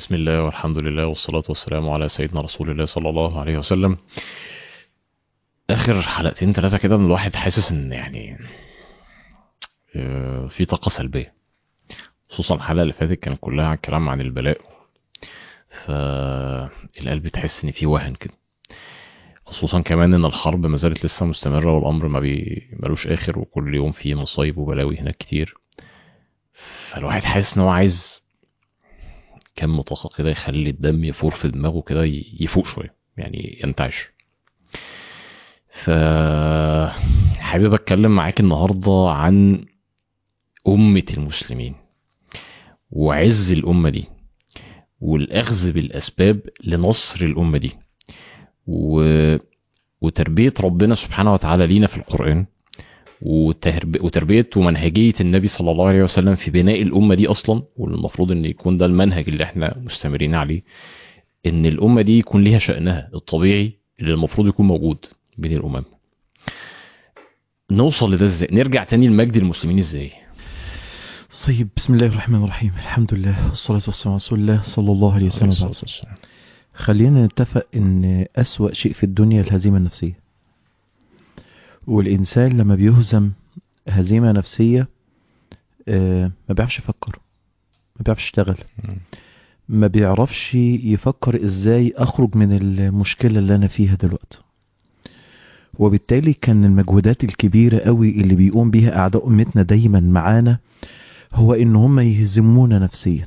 بسم الله والحمد لله والصلاة والسلام على سيدنا رسول الله صلى الله عليه وسلم آخر حلقتين ثلاثة كده إن الواحد حاسس إن يعني آه، في طاقة سلبية خصوصا الحلقة اللي فاتت كانت كلها كلام عن البلاء فالقلب تحس إن في وهن كده خصوصا كمان إن الحرب ما زالت لسه مستمرة والأمر ما بي ملوش آخر وكل يوم فيه مصايب وبلاوي هناك كتير فالواحد حاسس إن هو عايز كم طاقة كده يخلي الدم يفور في دماغه كده ي- يفوق شوية يعني ينتعش ف حابب اتكلم معاك النهاردة عن أمة المسلمين وعز الأمة دي والأخذ بالأسباب لنصر الأمة دي و... وتربية ربنا سبحانه وتعالى لينا في القرآن وترب... وتربية ومنهجية النبي صلى الله عليه وسلم في بناء الأمة دي أصلا والمفروض إن يكون ده المنهج اللي احنا مستمرين عليه إن الأمة دي يكون ليها شأنها الطبيعي اللي المفروض يكون موجود بين الأمم نوصل لده ازاي نرجع تاني لمجد المسلمين ازاي طيب بسم الله الرحمن الرحيم الحمد لله والصلاة والسلام على رسول الله صلى الله عليه وسلم وبعد. خلينا نتفق ان أسوأ شيء في الدنيا الهزيمة النفسية والإنسان لما بيهزم هزيمة نفسية آه، ما بيعرفش يفكر ما بيعرفش يشتغل مم. ما بيعرفش يفكر ازاي اخرج من المشكلة اللي انا فيها دلوقتي وبالتالي كان المجهودات الكبيرة قوي اللي بيقوم بيها اعداء امتنا دايما معانا هو ان هم يهزمونا نفسيا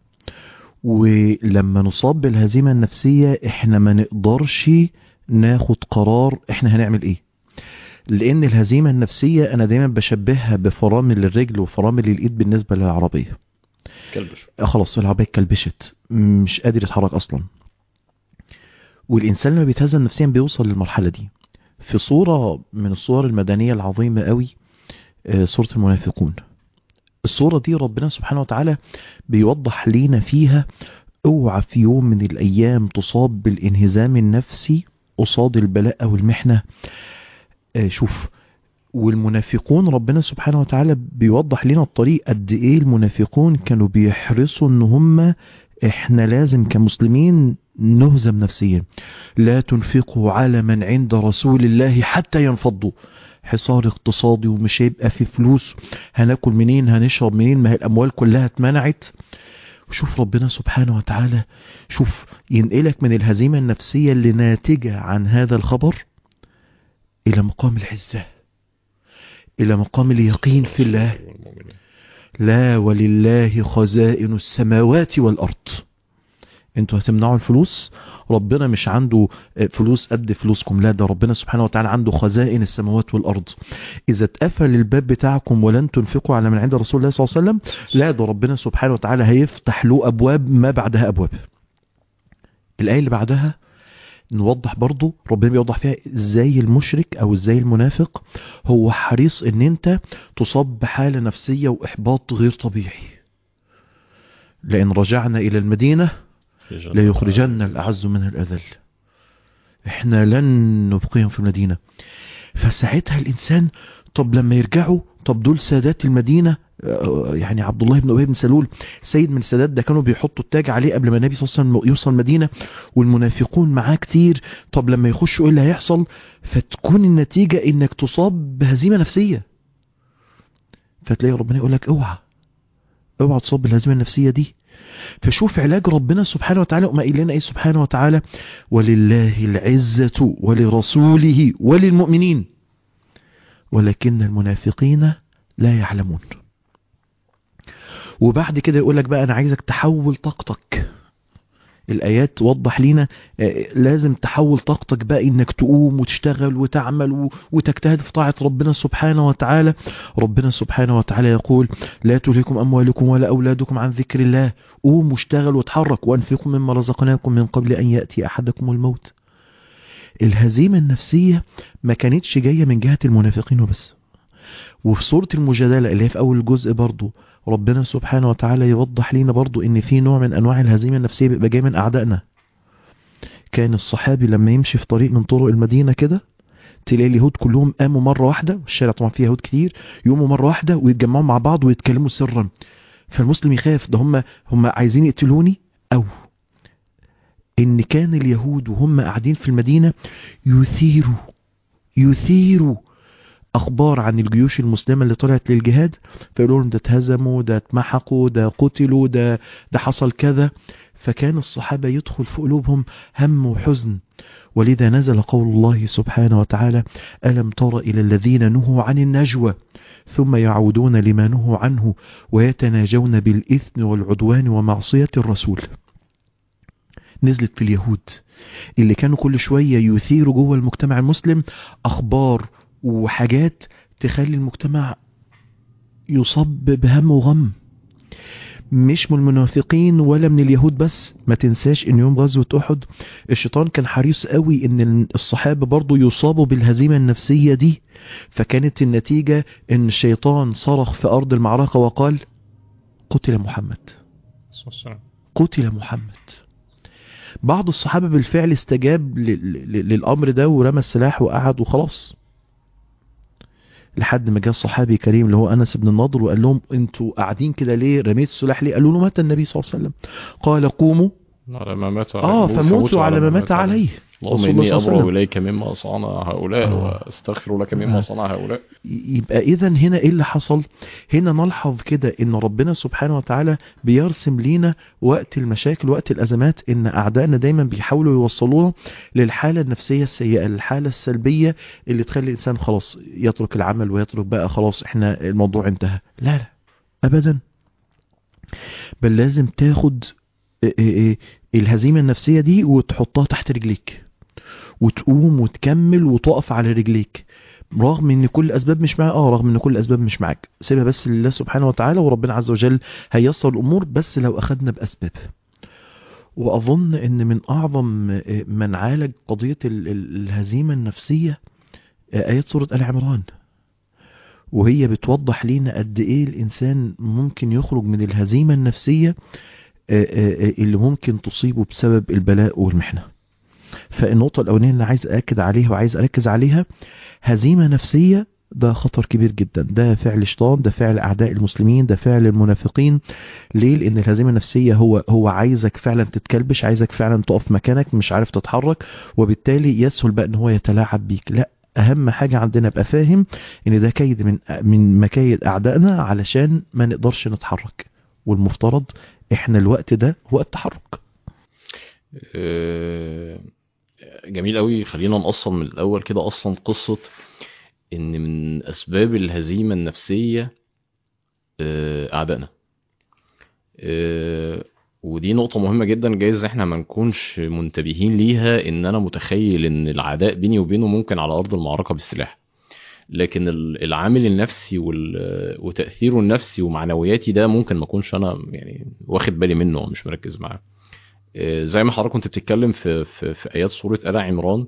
ولما نصاب بالهزيمة النفسية احنا ما نقدرش ناخد قرار احنا هنعمل ايه لان الهزيمة النفسية انا دايما بشبهها بفرامل الرجل وفرامل الايد بالنسبة للعربية كلبش آه خلاص العربية اتكلبشت مش قادر يتحرك أصلا والإنسان لما بيتهزم نفسيا بيوصل للمرحلة دي في صورة من الصور المدنية العظيمة قوي آه، صورة المنافقون الصورة دي ربنا سبحانه وتعالى بيوضح لينا فيها اوعى في يوم من الأيام تصاب بالانهزام النفسي قصاد البلاء أو المحنة آه، شوف والمنافقون ربنا سبحانه وتعالى بيوضح لنا الطريق قد ايه المنافقون كانوا بيحرصوا ان هم احنا لازم كمسلمين نهزم نفسيا لا تنفقوا على من عند رسول الله حتى ينفضوا حصار اقتصادي ومش هيبقى في فلوس هناكل منين هنشرب منين ما هي الاموال كلها اتمنعت وشوف ربنا سبحانه وتعالى شوف ينقلك من الهزيمة النفسية اللي ناتجة عن هذا الخبر الى مقام العزة الى مقام اليقين في الله لا ولله خزائن السماوات والأرض انتوا هتمنعوا الفلوس ربنا مش عنده فلوس قد فلوسكم لا ده ربنا سبحانه وتعالى عنده خزائن السماوات والأرض إذا اتقفل الباب بتاعكم ولن تنفقوا على من عند رسول الله صلى الله عليه وسلم لا ده ربنا سبحانه وتعالى هيفتح له أبواب ما بعدها أبواب الآية اللي بعدها نوضح برضو ربنا بيوضح فيها ازاي المشرك او ازاي المنافق هو حريص ان انت تصاب بحالة نفسية واحباط غير طبيعي لان رجعنا الى المدينة لا يخرجن الاعز منها الاذل احنا لن نبقيهم في المدينة فساعتها الانسان طب لما يرجعوا طب دول سادات المدينة آه، يعني عبد الله بن ابي بن سلول سيد من السادات ده كانوا بيحطوا التاج عليه قبل ما النبي صلى الله عليه وسلم يوصل المدينة والمنافقون معاه كتير طب لما يخشوا ايه اللي هيحصل فتكون النتيجة انك تصاب بهزيمة نفسية فتلاقي ربنا يقول لك اوعى اوعى تصاب بالهزيمة النفسية دي فشوف علاج ربنا سبحانه وتعالى وما قايل لنا ايه سبحانه وتعالى ولله العزة ولرسوله وللمؤمنين ولكن المنافقين لا يعلمون وبعد كده يقول لك بقى انا عايزك تحول طاقتك الايات توضح لينا آه، لازم تحول طاقتك بقى انك تقوم وتشتغل وتعمل و- وتجتهد في طاعة ربنا سبحانه وتعالى ربنا سبحانه وتعالى يقول لا تلهكم اموالكم ولا اولادكم عن ذكر الله قوم واشتغل وتحرك وانفقوا مما رزقناكم من قبل ان ياتي احدكم الموت الهزيمة النفسية ما كانتش جاية من جهة المنافقين وبس وفي سورة المجادلة اللي هي في أول الجزء برضو ربنا سبحانه وتعالى يوضح لينا برضو إن في نوع من أنواع الهزيمة النفسية بيبقى جاي من أعدائنا كان الصحابي لما يمشي في طريق من طرق المدينة كده تلاقي اليهود كلهم قاموا مرة واحدة الشارع طبعا فيه يهود كتير يقوموا مرة واحدة ويتجمعوا مع بعض ويتكلموا سرا فالمسلم يخاف ده هم هم عايزين يقتلوني أو ان كان اليهود وهم قاعدين في المدينة يثيروا يثيروا اخبار عن الجيوش المسلمة اللي طلعت للجهاد فيقولوا لهم ده اتهزموا ده اتمحقوا ده قتلوا ده ده حصل كذا فكان الصحابة يدخل في قلوبهم هم وحزن ولذا نزل قول الله سبحانه وتعالى ألم تر إلى الذين نهوا عن النجوى ثم يعودون لما نهوا عنه ويتناجون بالإثم والعدوان ومعصية الرسول نزلت في اليهود اللي كانوا كل شوية يثيروا جوه المجتمع المسلم أخبار وحاجات تخلي المجتمع يصاب بهم وغم مش من المنافقين ولا من اليهود بس ما تنساش ان يوم غزوة احد الشيطان كان حريص قوي ان الصحابة برضو يصابوا بالهزيمة النفسية دي فكانت النتيجة ان الشيطان صرخ في ارض المعركة وقال قتل محمد قتل محمد بعض الصحابة بالفعل استجاب للامر ده ورمى السلاح وقعد وخلاص لحد ما جاء الصحابي كريم اللي هو انس بن النضر وقال لهم انتوا قاعدين كده ليه رميت السلاح ليه قالوا له مات النبي صلى الله عليه وسلم قال قوموا على ما مات اه فموتوا على ما مات عليه اللهم اني ابرأ اليك مما صنع هؤلاء آه. واستغفر لك مما صنع هؤلاء يبقى اذا هنا ايه اللي حصل هنا نلحظ كده ان ربنا سبحانه وتعالى بيرسم لينا وقت المشاكل وقت الازمات ان اعدائنا دايما بيحاولوا يوصلونا للحاله النفسيه السيئه الحاله السلبيه اللي تخلي الانسان خلاص يترك العمل ويترك بقى خلاص احنا الموضوع انتهى لا لا ابدا بل لازم تاخد الهزيمه النفسيه دي وتحطها تحت رجليك وتقوم وتكمل وتقف على رجليك رغم ان كل الاسباب مش معاك اه رغم ان كل الاسباب مش معاك سيبها بس لله سبحانه وتعالى وربنا عز وجل هيسر الامور بس لو اخذنا باسباب واظن ان من اعظم من عالج قضيه الهزيمه النفسيه ايات سوره ال عمران وهي بتوضح لينا قد ايه الانسان ممكن يخرج من الهزيمه النفسيه اللي ممكن تصيبه بسبب البلاء والمحنه فالنقطة الأولانية اللي عايز أأكد عليها وعايز أركز عليها هزيمة نفسية ده خطر كبير جدا ده فعل شيطان ده فعل أعداء المسلمين ده فعل المنافقين ليه لأن الهزيمة النفسية هو هو عايزك فعلا تتكلبش عايزك فعلا تقف مكانك مش عارف تتحرك وبالتالي يسهل بقى ان هو يتلاعب بيك لا اهم حاجة عندنا ابقى فاهم ان ده كيد من من مكايد اعدائنا علشان ما نقدرش نتحرك والمفترض احنا الوقت ده وقت تحرك أه جميل قوي خلينا نقصل من الاول كده اصلا قصه ان من اسباب الهزيمه النفسيه اعدائنا ودي نقطه مهمه جدا جايز احنا ما نكونش منتبهين ليها ان انا متخيل ان العداء بيني وبينه ممكن على ارض المعركه بالسلاح لكن العامل النفسي وتاثيره النفسي ومعنوياتي ده ممكن ما اكونش انا يعني واخد بالي منه ومش مركز معاه زي ما حضرتك كنت بتتكلم في في, في ايات سوره ال عمران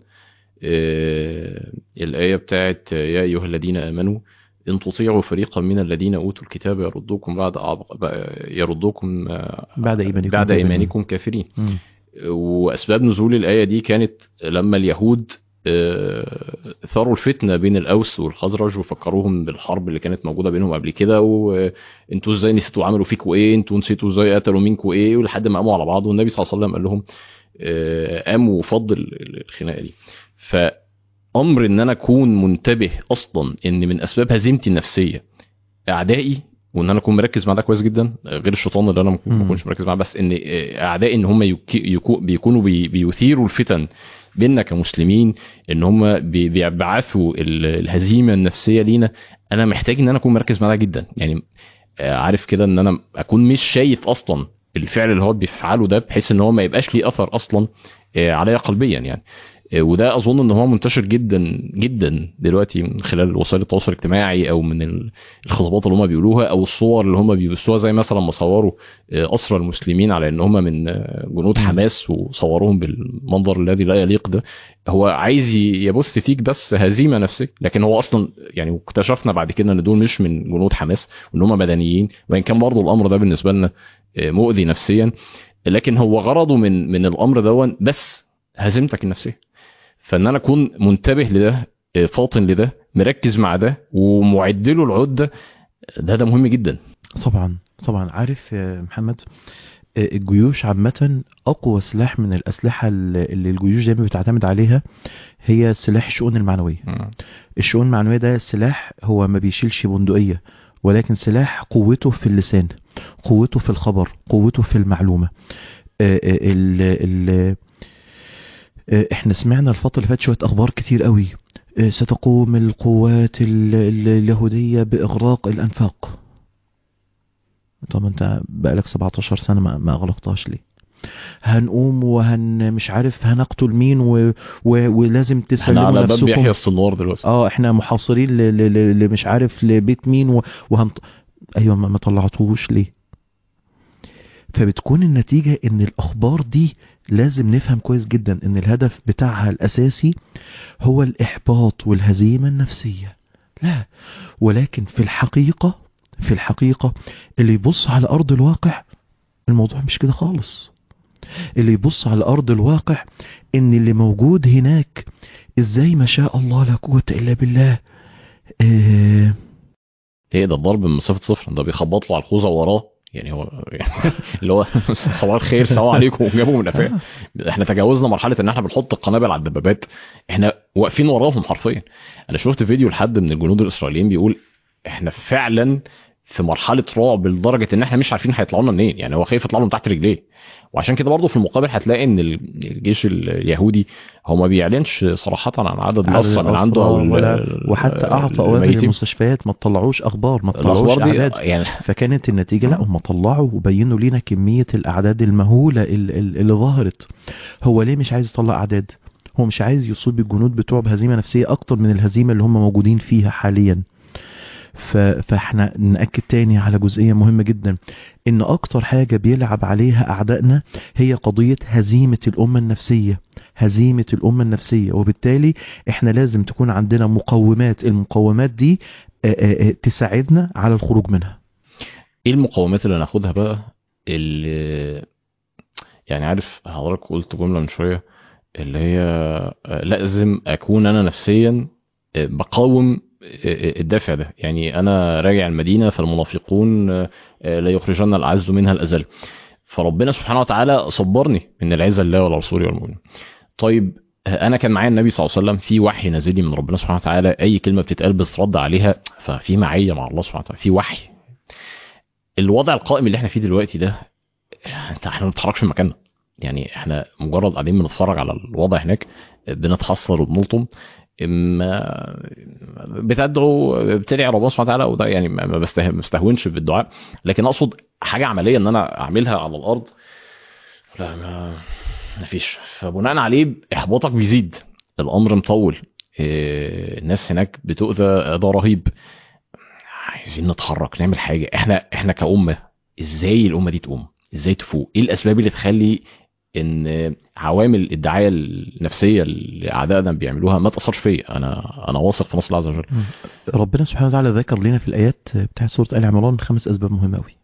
الايه بتاعت يا ايها الذين امنوا ان تطيعوا فريقا من الذين اوتوا الكتاب يردوكم بعد يردوكم بعد ايمانكم بعد ايمانكم كافرين واسباب نزول الايه دي كانت لما اليهود ثاروا الفتنة بين الأوس والخزرج وفكروهم بالحرب اللي كانت موجودة بينهم قبل كده وانتوا ازاي نسيتوا عملوا فيكوا ايه انتوا نسيتوا ازاي قتلوا منكوا ايه ولحد ما قاموا على بعض والنبي صلى الله عليه وسلم قال لهم قاموا وفضل الخناقة دي فأمر ان انا اكون منتبه اصلا ان من اسباب هزيمتي النفسية اعدائي وان انا اكون مركز مع ده كويس جدا غير الشيطان اللي انا ما اكونش مركز معاه بس ان اعدائي ان هم بيكونوا بيثيروا الفتن بيننا كمسلمين ان هم بيبعثوا الهزيمه النفسيه لينا انا محتاج ان انا اكون مركز مع ده جدا يعني عارف كده ان انا اكون مش شايف اصلا الفعل اللي هو بيفعله ده بحيث ان هو ما يبقاش ليه اثر اصلا عليا قلبيا يعني وده اظن ان هو منتشر جدا جدا دلوقتي من خلال وسائل التواصل الاجتماعي او من الخطابات اللي هم بيقولوها او الصور اللي هم بيبثوها زي مثلا ما صوروا اسرى المسلمين على ان هم من جنود حماس وصوروهم بالمنظر الذي لا يليق ده هو عايز يبث فيك بس هزيمه نفسيه لكن هو اصلا يعني اكتشفنا بعد كده ان دول مش من جنود حماس وان هم مدنيين وان كان برضه الامر ده بالنسبه لنا مؤذي نفسيا لكن هو غرضه من من الامر ده بس هزيمتك النفسيه فان انا اكون منتبه لده فاطن لده مركز مع ده ومعد له العده ده ده مهم جدا طبعا طبعا عارف يا محمد آه، الجيوش عامة أقوى سلاح من الأسلحة اللي اللي الجيوش دايما بتعتمد عليها هي سلاح الشؤون المعنوية مم. الشؤون المعنوية ده سلاح هو ما بيشيلش بندقية ولكن سلاح قوته في اللسان قوته في الخبر قوته في المعلومة آه، آه، ال ال آه، احنا سمعنا الفترة اللي فاتت شوية أخبار كتير قوي آه، ستقوم القوات ال- ال- اليهودية بإغراق الأنفاق طب انت بقالك 17 سنة ما, ما أغلقتهاش ليه هنقوم وهن مش عارف هنقتل مين و... و... ولازم احنا تسلموا على باب نفسكم يحيى السنوار دلوقتي اه احنا محاصرين ل... ل... ل... ل- مش عارف لبيت مين و... وهن ايوه ما, ما طلعتوهوش ليه فبتكون النتيجة ان الاخبار دي لازم نفهم كويس جدا ان الهدف بتاعها الاساسي هو الاحباط والهزيمة النفسية لا ولكن في الحقيقة في الحقيقة اللي يبص على ارض الواقع الموضوع مش كده خالص اللي يبص على ارض الواقع ان اللي موجود هناك ازاي ما شاء الله لا قوة الا بالله آه ايه ده الضرب من مسافه صفر ده بيخبط له على الخوذه وراه يعني هو اللي هو صباح الخير السلام عليكم وجابوا من قفاه احنا تجاوزنا مرحله ان احنا بنحط القنابل على الدبابات احنا واقفين وراهم حرفيا انا شفت فيديو لحد من الجنود الاسرائيليين بيقول احنا فعلا في مرحله رعب لدرجه ان احنا مش عارفين هيطلعوا لنا منين يعني هو خايف يطلع له من تحت رجليه وعشان كده برضه في المقابل هتلاقي ان الجيش اليهودي هو ما بيعلنش صراحه عن عدد عدد الاسرى من عنده او الأسرى ال- ولا وحتى اعطى اوامر الميتين. للمستشفيات ما تطلعوش اخبار ما تطلعوش الاخبار دي اعداد يعني فكانت النتيجه لا هم طلعوا وبينوا لنا كميه الاعداد المهوله ال- ال- اللي ظهرت هو ليه مش عايز يطلع اعداد هو مش عايز يصيب الجنود بتوعه بهزيمه نفسيه اكتر من الهزيمه اللي هم موجودين فيها حاليا ف- فاحنا ناكد تاني على جزئيه مهمه جدا ان اكتر حاجه بيلعب عليها اعدائنا هي قضيه هزيمه الامه النفسيه هزيمه الامه النفسيه وبالتالي احنا لازم تكون عندنا مقومات المقومات دي آه، آه، آه، تساعدنا على الخروج منها ايه المقومات اللي ناخدها بقى اللي يعني عارف حضرتك قلت جمله من شويه اللي هي آه، لازم اكون انا نفسيا آه، بقاوم آه، الدافع ده يعني انا راجع المدينه فالمنافقون آه، آه، لا يخرجن العز منها الاذل فربنا سبحانه وتعالى صبرني من العزه لله ولرسوله والمؤمنين طيب آه، انا كان معايا النبي صلى الله عليه وسلم في وحي نازل لي من ربنا سبحانه وتعالى اي كلمه بتتقال بترد عليها ففي معيه مع الله سبحانه وتعالى في وحي الوضع القائم اللي احنا فيه دلوقتي ده انت احنا ما بنتحركش من مكاننا يعني احنا مجرد قاعدين بنتفرج على الوضع هناك بنتحسر وبنلطم ما بتدعو بتدعي ربنا سبحانه وتعالى وده يعني ما ما بسته- ما بستهونش بالدعاء لكن اقصد حاجه عمليه ان انا اعملها على الارض لا ما ما فيش فبناء عليه احباطك بيزيد الامر مطول إيه، الناس هناك بتؤذى اذى رهيب عايزين نتحرك نعمل حاجه احنا احنا كامه ازاي الامه دي تقوم ازاي تفوق ايه الاسباب اللي تخلي ان عوامل الدعايه النفسيه اللي اعدائنا بيعملوها ما تاثرش فيا انا انا واثق في نصر الله عز وجل ربنا سبحانه وتعالى ذكر لنا في الايات بتاعت سوره ال عمران خمس اسباب مهمه قوي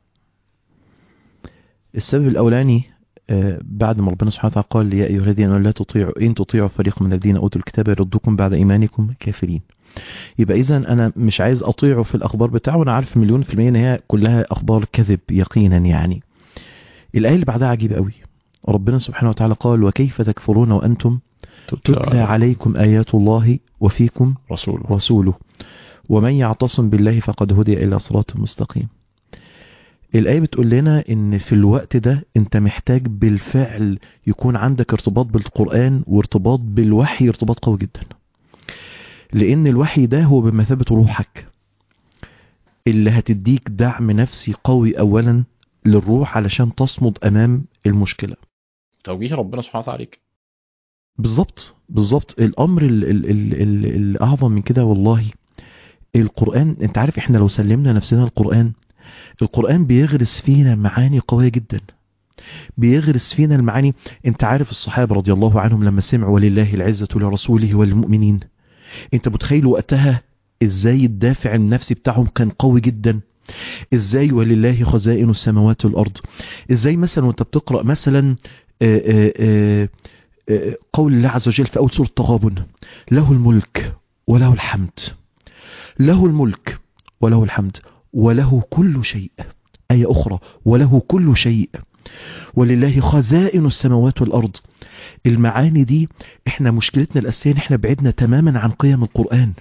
السبب الاولاني آه، بعد ما ربنا سبحانه وتعالى قال يا ايها الذين آمنوا لا تطيعوا ان تطيعوا فريق من الذين اوتوا الكتاب يردوكم بعد ايمانكم كافرين يبقى اذا انا مش عايز اطيعه في الاخبار بتاعه وانا عارف مليون في المية ان هي كلها اخبار كذب يقينا يعني الايه اللي بعدها عجيبه قوي ربنا سبحانه وتعالى قال وكيف تكفرون وانتم تتلى عليكم ايات الله وفيكم رسول رسوله ومن يعتصم بالله فقد هدي إلى صراط مستقيم الآية بتقول لنا إن في الوقت ده أنت محتاج بالفعل يكون عندك ارتباط بالقرآن وارتباط بالوحي ارتباط قوي جدا لأن الوحي ده هو بمثابة روحك اللي هتديك دعم نفسي قوي أولا للروح علشان تصمد أمام المشكلة توجيه ربنا سبحانه وتعالى عليك بالظبط بالظبط الامر ال- ال- ال- ال- الاعظم من كده والله القران انت عارف احنا لو سلمنا نفسنا القران القران بيغرس فينا معاني قويه جدا بيغرس فينا المعاني انت عارف الصحابه رضي الله عنهم لما سمعوا ولله العزه لرسوله والمؤمنين انت متخيل وقتها ازاي الدافع النفسي بتاعهم كان قوي جدا ازاي ولله خزائن السماوات والارض ازاي مثلا وانت بتقرا مثلا آه، آه، آه، آه، قول الله عز وجل في اول سوره التغابن له الملك وله الحمد له الملك وله الحمد وله كل شيء آية أخرى وله كل شيء ولله خزائن السماوات والأرض المعاني دي احنا مشكلتنا الأساسية إن احنا بعدنا تماما عن قيم القرآن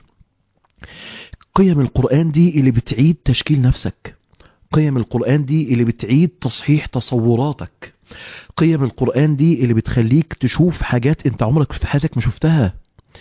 قيم القرآن دي اللي بتعيد تشكيل نفسك قيم القرآن دي اللي بتعيد تصحيح تصوراتك قيم القرآن دي اللي بتخليك تشوف حاجات انت عمرك في حياتك ما شفتها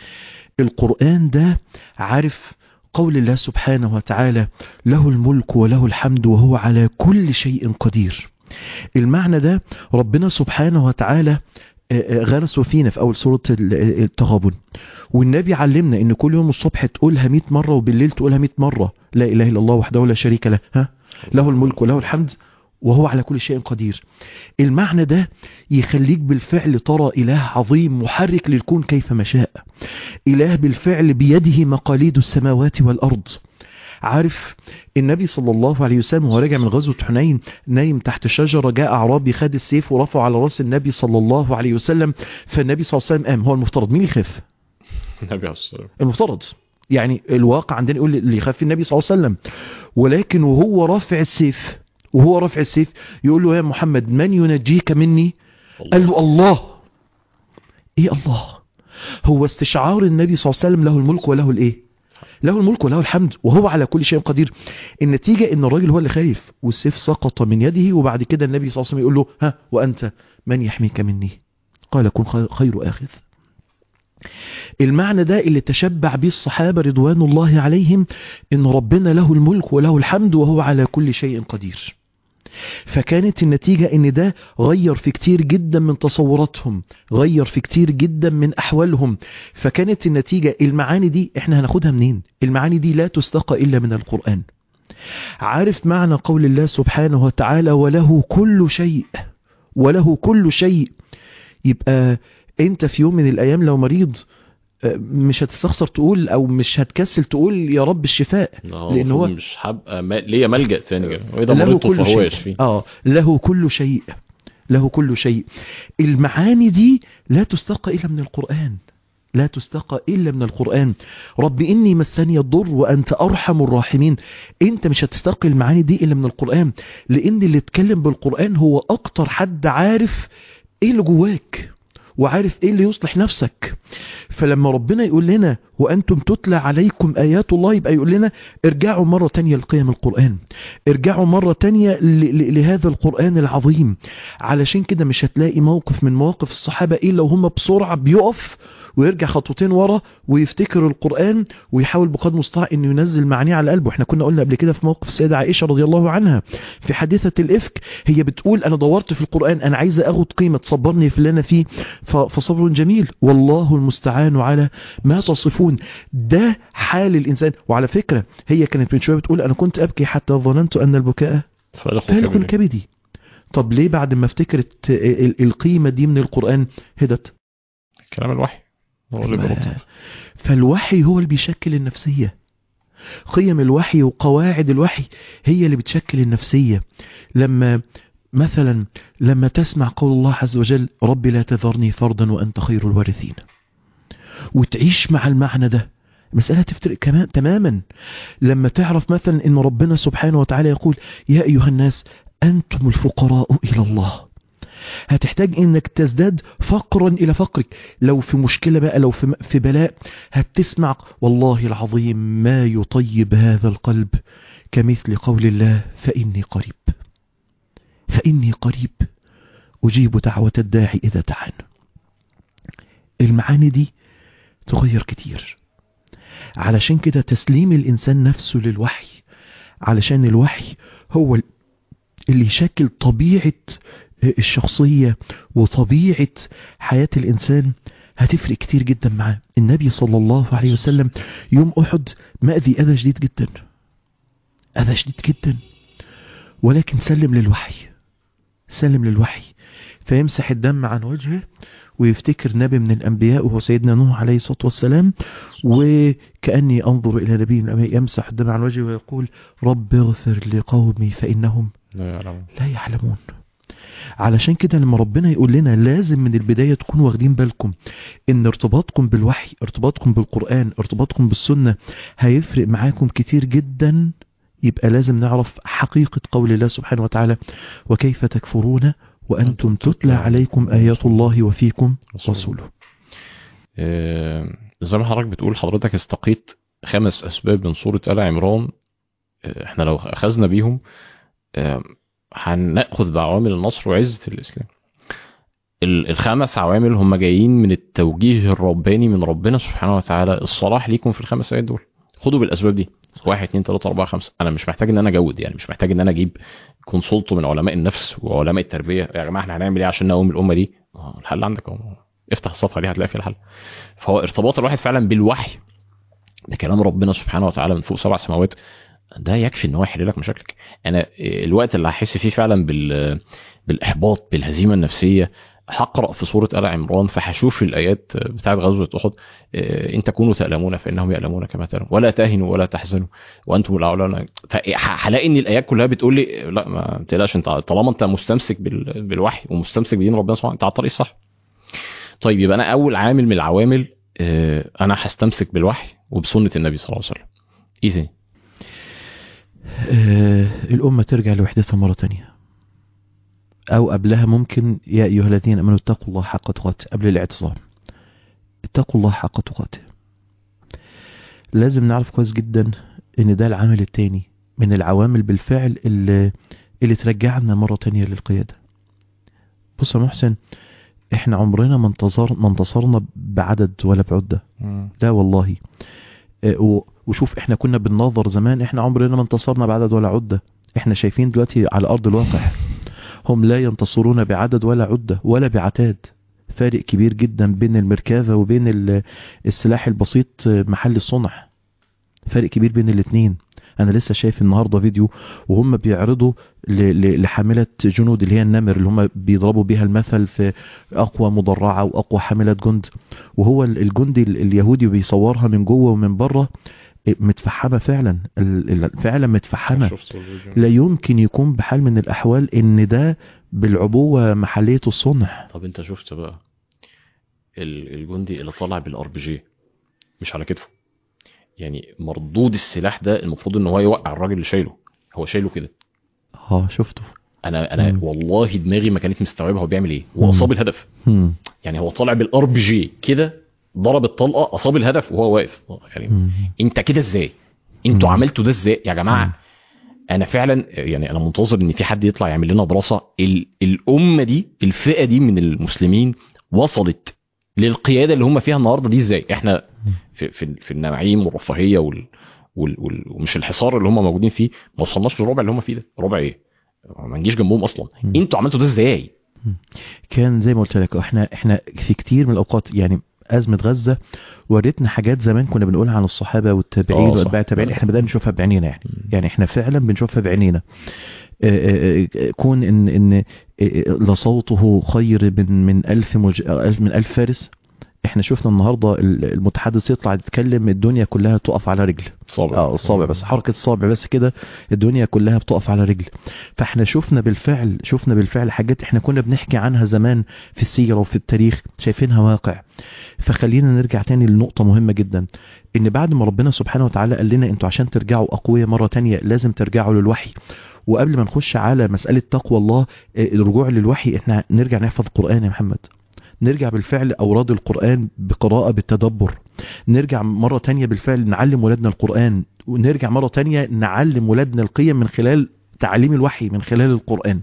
القرآن ده عارف قول الله سبحانه وتعالى له الملك وله الحمد وهو على كل شيء قدير المعنى ده ربنا سبحانه وتعالى غرسه فينا في أول سورة التغابن والنبي علمنا ان كل يوم الصبح تقولها 100 مرة وبالليل تقولها 100 مرة لا إله إلا الله وحده لا شريك له ها له الملك وله الحمد وهو على كل شيء قدير المعنى ده يخليك بالفعل ترى إله عظيم محرك للكون كيفما شاء إله بالفعل بيده مقاليد السماوات والأرض عارف النبي صلى الله عليه وسلم وهو راجع من غزوة حنين نايم تحت شجرة جاء أعرابي خد السيف ورفعه على راس النبي صلى الله عليه وسلم فالنبي صلى الله عليه وسلم قام هو المفترض مين يخاف النبي عليه الصلاة والسلام المفترض يعني الواقع عندنا يقول اللي يخاف النبي صلى الله عليه وسلم ولكن وهو رافع السيف وهو رافع السيف يقول له يا محمد من ينجيك مني قال له الله ايه الله هو استشعار النبي صلى الله عليه وسلم له الملك وله الايه له الملك وله الحمد وهو على كل شيء قدير النتيجة ان الراجل هو اللي خايف والسيف سقط من يده وبعد كده النبي صلى الله عليه وسلم يقول له ها وانت من يحميك مني قال كن خير اخذ المعنى ده اللي تشبع به الصحابة رضوان الله عليهم ان ربنا له الملك وله الحمد وهو على كل شيء قدير فكانت النتيجة ان ده غير في كتير جدا من تصوراتهم غير في كتير جدا من احوالهم فكانت النتيجة المعاني دي احنا هناخدها منين المعاني دي لا تستقى الا من القرآن عارف معنى قول الله سبحانه وتعالى وله كل شيء وله كل شيء يبقى انت في يوم من الايام لو مريض مش هتستخسر تقول او مش هتكسل تقول يا رب الشفاء لان هو مش هبقى ما... ليا ملجا تاني واذا له مرضت كل فهو شيء يشفي اه له كل شيء له كل شيء المعاني دي لا تستقى الا من القرآن لا تستقى إلا من القرآن رب إني مسني الضر وأنت أرحم الراحمين أنت مش هتستقي المعاني دي إلا من القرآن لأن اللي اتكلم بالقرآن هو أكتر حد عارف إيه اللي جواك وعارف ايه اللي يصلح نفسك فلما ربنا يقول لنا وانتم تتلى عليكم ايات الله يبقى يقول لنا ارجعوا مرة تانية لقيم القرآن ارجعوا مرة تانية لهذا القرآن العظيم علشان كده مش هتلاقي موقف من مواقف الصحابة الا وهم بسرعة بيقف ويرجع خطوتين ورا ويفتكر القرآن ويحاول بقدر المستطاع انه ينزل معانيه على قلبه احنا كنا قلنا قبل كده في موقف السيدة عائشة رضي الله عنها في حادثة الافك هي بتقول انا دورت في القرآن انا عايزة اخد قيمة تصبرني في اللي انا فيه فصبر جميل والله المستعان على ما تصفون ده حال الانسان وعلى فكرة هي كانت من شوية بتقول انا كنت ابكي حتى ظننت ان البكاء فالق كبدي طب ليه بعد ما افتكرت القيمة دي من القرآن هدت كلام الوحي هو اللي بيرد فالوحي هو اللي بيشكل النفسية قيم الوحي وقواعد الوحي هي اللي بتشكل النفسية لما مثلا لما تسمع قول الله عز وجل رب لا تذرني فردا وأنت خير الوارثين وتعيش مع المعنى ده المسألة تفترق كمان تماما لما تعرف مثلا ان ربنا سبحانه وتعالى يقول يا أيها الناس أنتم الفقراء إلى الله هتحتاج انك تزداد فقرا الى فقرك لو في مشكلة بقى لو في, في بلاء هتسمع والله العظيم ما يطيب هذا القلب كمثل قول الله فإني قريب فإني قريب أجيب دعوة الداعي إذا دعان المعاني دي تغير كتير علشان كده تسليم الإنسان نفسه للوحي علشان الوحي هو اللي يشكل طبيعة الشخصية وطبيعة حياة الإنسان هتفرق كتير جدا معاه النبي صلى الله عليه وسلم يوم أحد مأذي أذى شديد جدا أذى شديد جدا ولكن سلم للوحي سلم للوحي فيمسح الدم عن وجهه ويفتكر نبي من الأنبياء وهو سيدنا نوح عليه الصلاة والسلام وكأني أنظر إلى نبي من الأنبياء يمسح الدم عن وجهه ويقول رب اغفر لقومي فإنهم لا يعلمون لا يعلمون علشان كده لما ربنا يقول لنا لازم من البداية تكونوا واخدين بالكم ان ارتباطكم بالوحي ارتباطكم بالقرآن ارتباطكم بالسنة هيفرق معاكم كتير جدا يبقى لازم نعرف حقيقة قول الله سبحانه وتعالى وكيف تكفرون وأنتم تتلى عليكم آيات الله وفيكم رسوله آه، زي ما حضرتك بتقول حضرتك استقيت خمس اسباب من سوره ال عمران آه، احنا لو اخذنا بيهم آه، هناخذ بعوامل النصر وعزه الاسلام ال- الخمس عوامل هم جايين من التوجيه الرباني من ربنا سبحانه وتعالى الصلاح ليكم في الخمس ايات دول خدوا بالاسباب دي واحد اتنين تلاته اربعه خمسه انا مش محتاج ان انا اجود يعني مش محتاج ان انا اجيب كونسولت من علماء النفس وعلماء التربيه يا جماعه احنا هنعمل ايه عشان نقوم الامه دي آه، الحل عندك اهو افتح الصفحه دي هتلاقي فيها الحل فهو ارتباط الواحد فعلا بالوحي بكلام ربنا سبحانه وتعالى من فوق سبع سماوات ده يكفي ان هو يحل لك مشاكلك انا الوقت اللي هحس فيه فعلا بال بالاحباط بالهزيمه النفسيه هقرا في سوره ال عمران فهشوف الايات بتاعه غزوه احد آه، ان تكونوا تألمون فانهم يألمون كما تألمون ولا تهنوا ولا تحزنوا وانتم الاعلون فهلاقي ان الايات كلها بتقول لي لا ما تقلقش انت طالما انت مستمسك بال- بالوحي ومستمسك بدين ربنا سبحانه انت على الطريق الصح طيب يبقى انا اول عامل من العوامل آه، انا هستمسك بالوحي وبسنه النبي صلى الله عليه وسلم ايه تاني آه، الأمة ترجع لوحدتها مرة تانية أو قبلها ممكن يا أيها الذين أمنوا اتقوا الله حق تقاته قبل الاعتصام اتقوا الله حق تقاته لازم نعرف كويس جدا إن ده العامل التاني من العوامل بالفعل اللي, اللي ترجعنا مرة تانية للقيادة بص يا محسن احنا عمرنا ما انتصر ما انتصرنا بعدد ولا بعدة لا والله آه، و- وشوف احنا كنا بالنظر زمان احنا عمرنا ما انتصرنا بعدد ولا عدة احنا شايفين دلوقتي على ارض الواقع هم لا ينتصرون بعدد ولا عدة ولا بعتاد فارق كبير جدا بين المركبة وبين ال- السلاح البسيط آه، محل الصنع فارق كبير بين الاتنين انا لسه شايف النهارده فيديو وهم بيعرضوا ل- ل- لحامله جنود اللي هي النمر اللي هم بيضربوا بيها المثل في اقوى مدرعه واقوى حامله جند وهو ال- الجندي ال- اليهودي بيصورها من جوه ومن بره متفحمه فعلا ال- ال- فعلا متفحمه شفت الفيديو. لا يمكن يكون بحال من الاحوال ان ده بالعبوه محليه الصنع طب انت شفت بقى ال- الجندي اللي طالع بالار بي جي مش على كتفه يعني مردود السلاح ده المفروض ان هو يوقع الراجل اللي شايله هو شايله كده اه شفته انا انا مم. والله دماغي ما كانت مستوعبه هو بيعمل ايه مم. هو اصاب الهدف هم. يعني هو طالع بالار بي جي كده ضرب الطلقه اصاب الهدف وهو واقف يعني هم. انت كده ازاي انتوا مم. عملتوا ده ازاي يا جماعه مم. انا فعلا يعني انا منتظر ان في حد يطلع يعمل لنا دراسه ال- الامه دي الفئه دي من المسلمين وصلت للقياده اللي هم فيها النهارده دي ازاي احنا في في, في النعيم والرفاهيه وال وال وال ومش الحصار اللي هم موجودين فيه ما وصلناش للربع اللي هم فيه ده ربع ايه ما نجيش جنبهم اصلا مم. انتوا عملتوا ده ازاي كان زي ما قلت لك احنا احنا في كتير من الاوقات يعني ازمه غزه وريتنا حاجات زمان كنا بنقولها عن الصحابه والتابعين آه، صح. واتباع التابعين احنا بدانا نشوفها بعينينا يعني يعني احنا فعلا بنشوفها بعينينا آه، آه، آه، كون ان ان آه، آه، لصوته خير من من ألف مج... ألف- من ألف فارس احنا شفنا النهارده ال- المتحدث يطلع يتكلم الدنيا كلها تقف على رجل صابع اه الصابع بس حركه الصابع بس كده الدنيا كلها بتقف على رجل فاحنا شفنا بالفعل شفنا بالفعل حاجات احنا كنا بنحكي عنها زمان في السيره وفي التاريخ شايفينها واقع فخلينا نرجع تاني لنقطه مهمه جدا ان بعد ما ربنا سبحانه وتعالى قال لنا انتوا عشان ترجعوا اقوياء مره تانية لازم ترجعوا للوحي وقبل ما نخش على مساله تقوى الله آه، الرجوع للوحي احنا نرجع نحفظ القران يا محمد نرجع بالفعل أوراد القرآن بقراءة بالتدبر نرجع مرة تانية بالفعل نعلم ولادنا القرآن ونرجع مرة تانية نعلم ولادنا القيم من خلال تعليم الوحي من خلال القرآن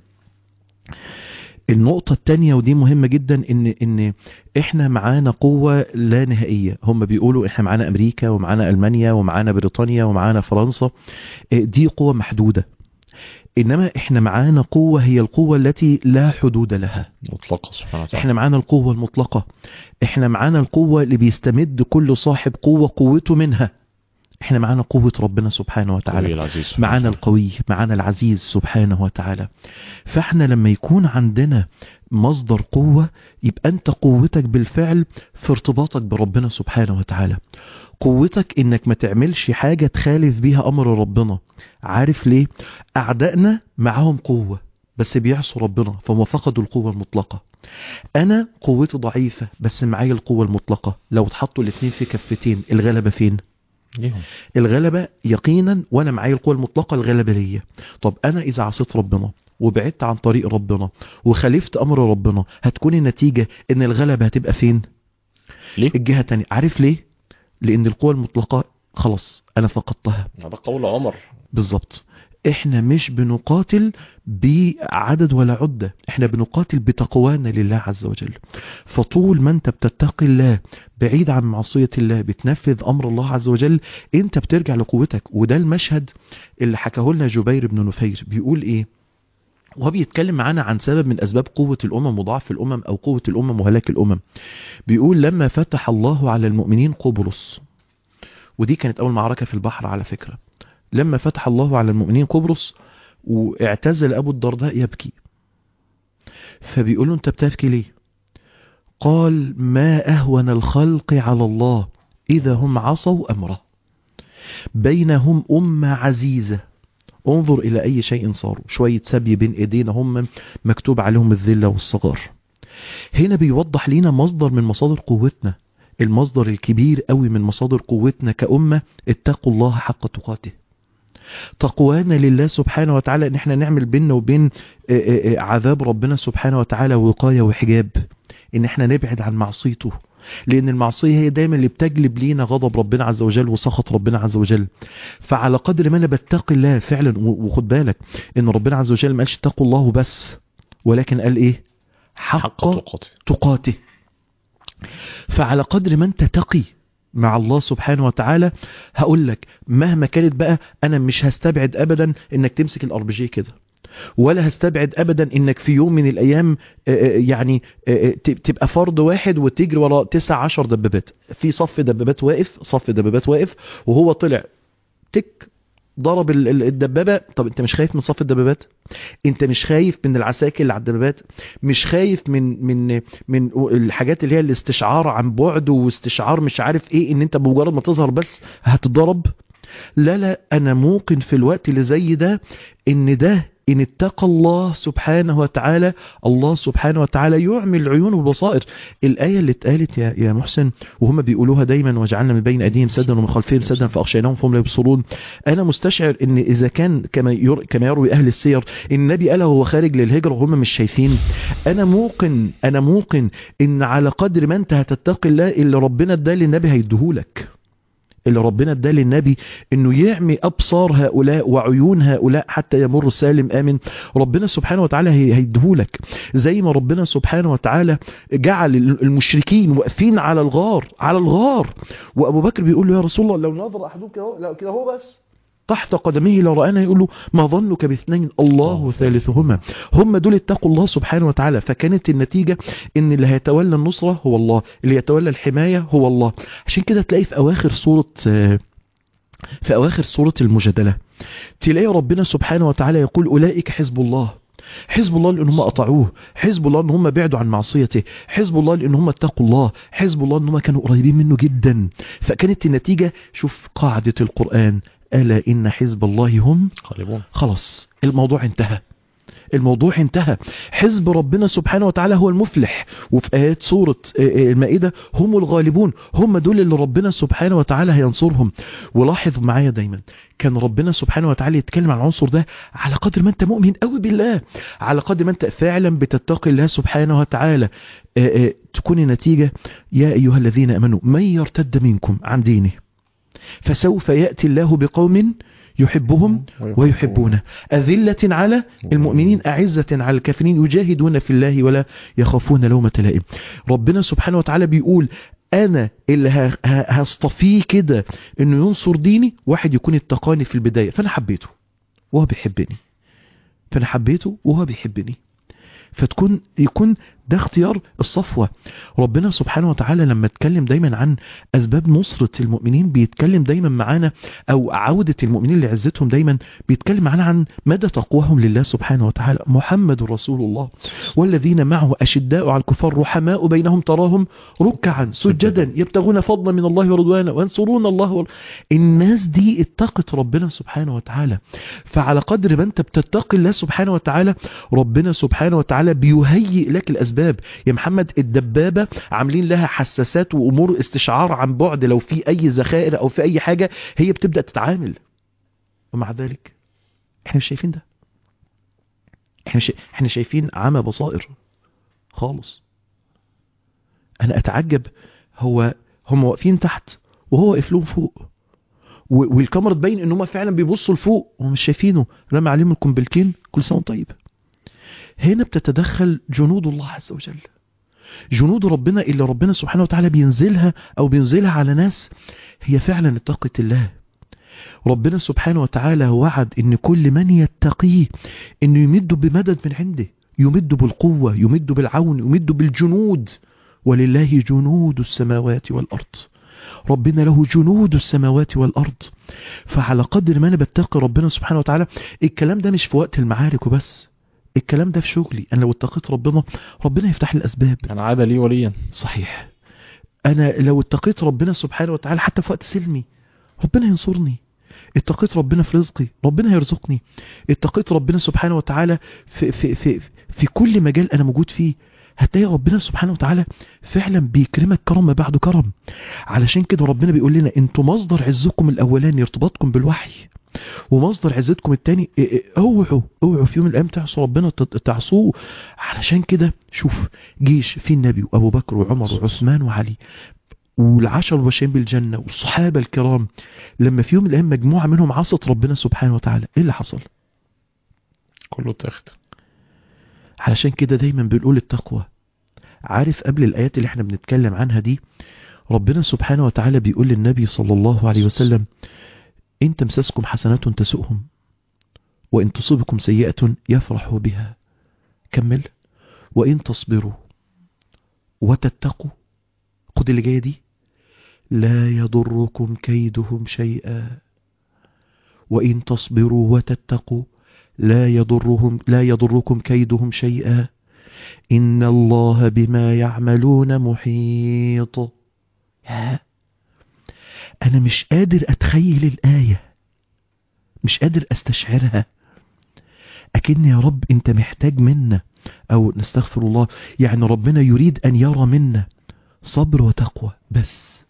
النقطة التانية ودي مهمة جدا ان ان احنا معانا قوة لا نهائية هم بيقولوا احنا معانا امريكا ومعانا المانيا ومعانا بريطانيا ومعانا فرنسا إيه، دي قوة محدودة انما احنا معانا قوة هي القوة التي لا حدود لها مطلقه سبحانه وتعالى احنا معانا القوة المطلقة احنا معانا القوة اللي بيستمد كل صاحب قوة قوته منها احنا معانا قوة ربنا سبحانه وتعالى القوي العزيز سبحانه معانا وتعالى. القوي معانا العزيز سبحانه وتعالى فاحنا لما يكون عندنا مصدر قوة يبقى انت قوتك بالفعل في ارتباطك بربنا سبحانه وتعالى قوتك انك ما تعملش حاجة تخالف بيها امر ربنا عارف ليه اعدائنا معاهم قوة بس بيعصوا ربنا فهم فقدوا القوة المطلقة انا قوتي ضعيفة بس معايا القوة المطلقة لو اتحطوا الاتنين في كفتين الغلبة فين ليهم الغلبة يقينا وانا معايا القوة المطلقة الغلبة ليا طب انا اذا عصيت ربنا وبعدت عن طريق ربنا وخالفت امر ربنا هتكون النتيجة ان الغلبة هتبقى فين ليه؟ الجهة التانية عارف ليه لان القوة المطلقة خلاص انا فقدتها ده قول عمر بالظبط احنا مش بنقاتل بعدد ولا عدة احنا بنقاتل بتقوانا لله عز وجل فطول ما انت بتتقي الله بعيد عن معصية الله بتنفذ امر الله عز وجل انت بترجع لقوتك وده المشهد اللي حكاه لنا جبير بن نفير بيقول ايه وهو بيتكلم معانا عن سبب من اسباب قوة الامم وضعف الامم او قوة الامم وهلاك الامم بيقول لما فتح الله على المؤمنين قبرص ودي كانت اول معركة في البحر على فكرة لما فتح الله على المؤمنين قبرص واعتزل ابو الدرداء يبكي فبيقول له انت بتبكي ليه قال ما اهون الخلق على الله اذا هم عصوا امره بينهم امه عزيزه انظر الى اي شيء صاروا شويه سبي بين ايدينا هم مكتوب عليهم الذله والصغار هنا بيوضح لنا مصدر من مصادر قوتنا المصدر الكبير قوي من مصادر قوتنا كأمة اتقوا الله حق تقاته تقوانا لله سبحانه وتعالى ان احنا نعمل بيننا وبين عذاب ربنا سبحانه وتعالى وقاية وحجاب ان احنا نبعد عن معصيته لان المعصية هي دايما اللي بتجلب لينا غضب ربنا عز وجل وسخط ربنا عز وجل فعلى قدر ما انا بتقي الله فعلا وخد بالك ان ربنا عز وجل ما قالش اتقوا الله بس ولكن قال ايه حق, حق تقاته تقاته فعلى قدر ما انت تقي مع الله سبحانه وتعالى هقول لك مهما كانت بقى انا مش هستبعد ابدا انك تمسك الار بي جي كده ولا هستبعد ابدا انك في يوم من الايام يعني تبقى فرد واحد وتجري ورا تسع عشر دبابات في صف دبابات واقف صف دبابات واقف وهو طلع تك ضرب الدبابة طب انت مش خايف من صف الدبابات انت مش خايف من العساكر اللي على الدبابات مش خايف من من من الحاجات اللي هي الاستشعار عن بعد واستشعار مش عارف ايه ان انت بمجرد ما تظهر بس هتتضرب لا لا انا موقن في الوقت اللي زي ده ان ده إن اتقى الله سبحانه وتعالى الله سبحانه وتعالى يعمي العيون والبصائر الآية اللي اتقالت يا, يا محسن وهم بيقولوها دايما وجعلنا من بين أيديهم سدا ومن خلفهم سدا فأخشيناهم فهم لا يبصرون أنا مستشعر إن إذا كان كما ير... كما يروي أهل السير النبي قال وهو خارج للهجرة وهم مش شايفين أنا موقن أنا موقن إن على قدر ما أنت هتتقي الله اللي ربنا اداه للنبي هيديهولك اللي ربنا اداه للنبي انه يعمي ابصار هؤلاء وعيون هؤلاء حتى يمر سالم امن ربنا سبحانه وتعالى هيديهولك زي ما ربنا سبحانه وتعالى جعل المشركين واقفين على الغار على الغار وابو بكر بيقول له يا رسول الله لو نظر احدهم كده كده هو بس تحت قدميه لو رآنا يقول له ما ظنك باثنين الله ثالثهما هم دول اتقوا الله سبحانه وتعالى فكانت النتيجة ان اللي هيتولى النصرة هو الله اللي يتولى الحماية هو الله عشان كده تلاقي في اواخر سورة في اواخر سورة المجادلة تلاقي ربنا سبحانه وتعالى يقول اولئك حزب الله حزب الله لان هم اطاعوه حزب الله ان هم بعدوا عن معصيته حزب الله لان هم اتقوا الله حزب الله ان هم كانوا قريبين منه جدا فكانت النتيجة شوف قاعدة القرآن ألا إن حزب الله هم غالبون خلاص الموضوع انتهى الموضوع انتهى حزب ربنا سبحانه وتعالى هو المفلح وفي آيات سورة المائدة هم الغالبون هم دول اللي ربنا سبحانه وتعالى هينصرهم ولاحظ معايا دايما كان ربنا سبحانه وتعالى يتكلم عن العنصر ده على قدر ما انت مؤمن قوي بالله على قدر ما انت فعلا بتتقي الله سبحانه وتعالى آآ آآ تكون النتيجة يا أيها الذين أمنوا من يرتد منكم عن دينه فسوف يأتي الله بقوم يحبهم ويحبونه أذلة على المؤمنين أعزة على الكافرين يجاهدون في الله ولا يخافون لومة لائم ربنا سبحانه وتعالى بيقول أنا اللي هصطفيه كده إنه ينصر ديني واحد يكون اتقاني في البداية فأنا حبيته وهو بيحبني فأنا حبيته وهو بيحبني فتكون يكون ده اختيار الصفوة ربنا سبحانه وتعالى لما اتكلم دايما عن أسباب نصرة المؤمنين بيتكلم دايما معانا أو عودة المؤمنين لعزتهم دايما بيتكلم معانا عن مدى تقواهم لله سبحانه وتعالى محمد رسول الله والذين معه أشداء على الكفار رحماء بينهم تراهم ركعا سجدا يبتغون فضلا من الله ورضوانا وينصرون الله ور... الناس دي اتقت ربنا سبحانه وتعالى فعلى قدر ما انت بتتقي الله سبحانه وتعالى ربنا سبحانه وتعالى بيهيئ لك الأسباب الدباب يا محمد الدبابة عاملين لها حساسات وأمور استشعار عن بعد لو في أي ذخائر أو في أي حاجة هي بتبدأ تتعامل ومع ذلك احنا مش شايفين ده احنا احنا شا... احنا شايفين عمى بصائر خالص انا اتعجب هو هم واقفين تحت وهو واقف لهم فوق و... والكاميرا تبين ان هم فعلا بيبصوا لفوق وهم مش شايفينه رمى عليهم القنبلتين كل سنه وانت طيب هنا بتتدخل جنود الله عز وجل جنود ربنا اللي ربنا سبحانه وتعالى بينزلها او بينزلها على ناس هي فعلا اتقة الله ربنا سبحانه وتعالى وعد ان كل من يتقيه انه يمد بمدد من عنده يمد بالقوة يمد بالعون يمد بالجنود ولله جنود السماوات والأرض ربنا له جنود السماوات والأرض فعلى قدر ما أنا بتقي ربنا سبحانه وتعالى الكلام ده مش في وقت المعارك وبس الكلام ده في شغلي أنا لو اتقيت ربنا ربنا يفتح لي الأسباب انا عاد لي وليا صحيح أنا لو اتقيت ربنا سبحانه وتعالى حتى في وقت سلمي ربنا ينصرني اتقيت ربنا في رزقي ربنا هيرزقني اتقيت ربنا سبحانه وتعالى في, في, في, في كل مجال أنا موجود فيه هتلاقي ربنا سبحانه وتعالى فعلا بيكرمك كرم ما بعده كرم علشان كده ربنا بيقول لنا انتوا مصدر عزكم الاولاني ارتباطكم بالوحي ومصدر عزتكم التاني اه اه اوعوا اوعوا في يوم من الايام تعصوا ربنا تت- تعصوه علشان كده شوف جيش في النبي وابو بكر وعمر وعثمان وعلي والعشر المبشرين بالجنه والصحابه الكرام لما في يوم من الايام مجموعه منهم عصت ربنا سبحانه وتعالى ايه اللي حصل؟ كله اتاخد علشان كده دايما بنقول التقوى عارف قبل الآيات اللي احنا بنتكلم عنها دي ربنا سبحانه وتعالى بيقول للنبي صلى الله عليه وسلم إن تمسسكم حسنات تسؤهم وإن تصبكم سيئة يفرحوا بها كمل وإن تصبروا وتتقوا خد اللي جاية دي لا يضركم كيدهم شيئا وإن تصبروا وتتقوا لا يضرهم لا يضركم كيدهم شيئا إن الله بما يعملون محيط يا أنا مش قادر أتخيل الآية مش قادر أستشعرها أكن يا رب أنت محتاج منا أو نستغفر الله يعني ربنا يريد أن يرى منا صبر وتقوى بس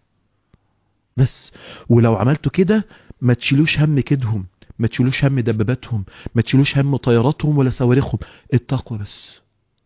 بس ولو عملتوا كده ما تشيلوش هم كدهم ما تشيلوش هم دباباتهم ما تشيلوش هم طياراتهم ولا صواريخهم التقوى بس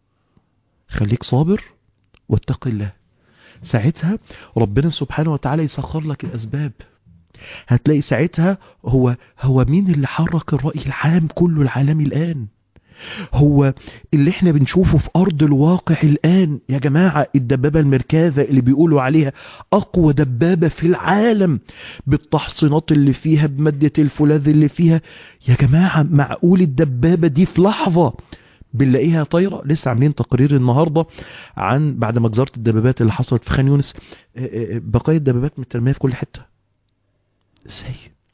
خليك صابر واتق الله ساعتها ربنا سبحانه وتعالى يسخر لك الأسباب هتلاقي ساعتها هو هو مين اللي حرك الرأي العام كله العالمي الآن هو اللي احنا بنشوفه في أرض الواقع الآن يا جماعة الدبابة المركاذة اللي بيقولوا عليها أقوى دبابة في العالم بالتحصينات اللي فيها بمادة الفولاذ اللي فيها يا جماعة معقول الدبابة دي في لحظة بنلاقيها طايرة لسه عاملين تقرير النهاردة عن بعد مجزرة الدبابات اللي حصلت في خان يونس آه، آه، بقايا الدبابات مترمية في كل حتة ازاي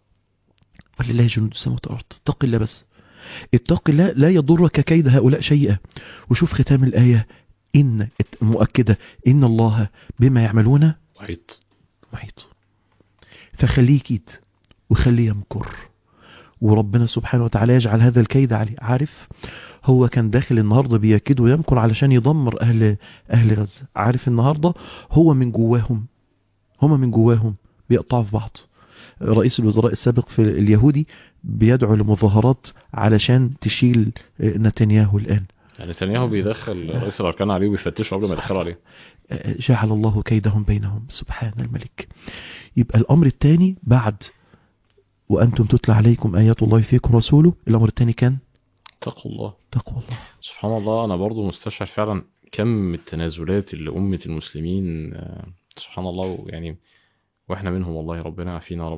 ولله جنود السماوات والارض اتق الله بس اتق الله لا يضرك كيد هؤلاء شيئا وشوف ختام الآية إن مؤكدة إن الله بما يعملون محيط محيط فخليه يكيد وخليه يمكر وربنا سبحانه وتعالى يجعل هذا الكيد عليه عارف هو كان داخل النهاردة بيكيد ويمكر علشان يدمر أهل, أهل غزة عارف النهاردة هو من جواهم هما من جواهم بيقطعوا في بعض رئيس الوزراء السابق في اليهودي بيدعو لمظاهرات علشان تشيل نتنياهو الآن يعني نتنياهو بيدخل رئيس الاركان عليه وبيفتشه قبل ما يدخلوا عليه جعل الله كيدهم بينهم سبحان الملك يبقى الأمر الثاني بعد وأنتم تتلى عليكم آيات الله فيكم رسوله الأمر الثاني كان اتقوا الله تقوى الله سبحان الله انا برضو مستشعر فعلا كم التنازلات اللي امه المسلمين آه، سبحان الله يعني واحنا منهم والله ربنا يعافينا يا رب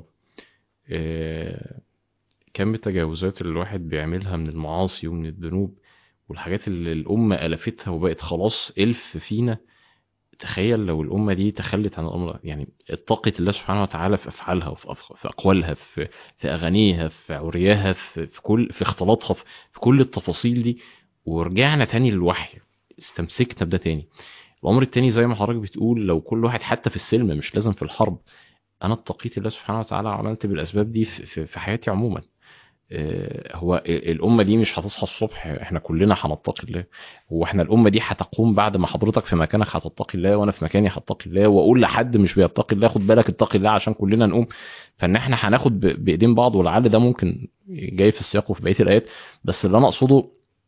آه، كم التجاوزات اللي الواحد بيعملها من المعاصي ومن الذنوب والحاجات اللي الامه الفتها وبقت خلاص الف فينا تخيل لو الامه دي تخلت عن الامر ده. يعني اتقت الله سبحانه وتعالى في افعالها وفي أف- في اقوالها في في اغانيها في عرياها في في كل في اختلاطها في في كل التفاصيل دي ورجعنا تاني للوحي استمسكنا بده تاني الامر التاني زي ما حضرتك بتقول لو كل واحد حتى في السلم مش لازم في الحرب انا اتقيت الله سبحانه وتعالى وعملت بالاسباب دي في, في, في حياتي عموما آه، هو الامه دي مش هتصحى الصبح احنا كلنا هنتقي الله هو احنا الامه دي هتقوم بعد ما حضرتك في مكانك هتتقي الله وانا في مكاني هتقي الله واقول لحد مش بيتقي الله خد بالك اتقي الله عشان كلنا نقوم فان احنا هناخد ب- بايدين بعض ولعل ده ممكن جاي في السياق وفي بقيه الايات بس اللي انا اقصده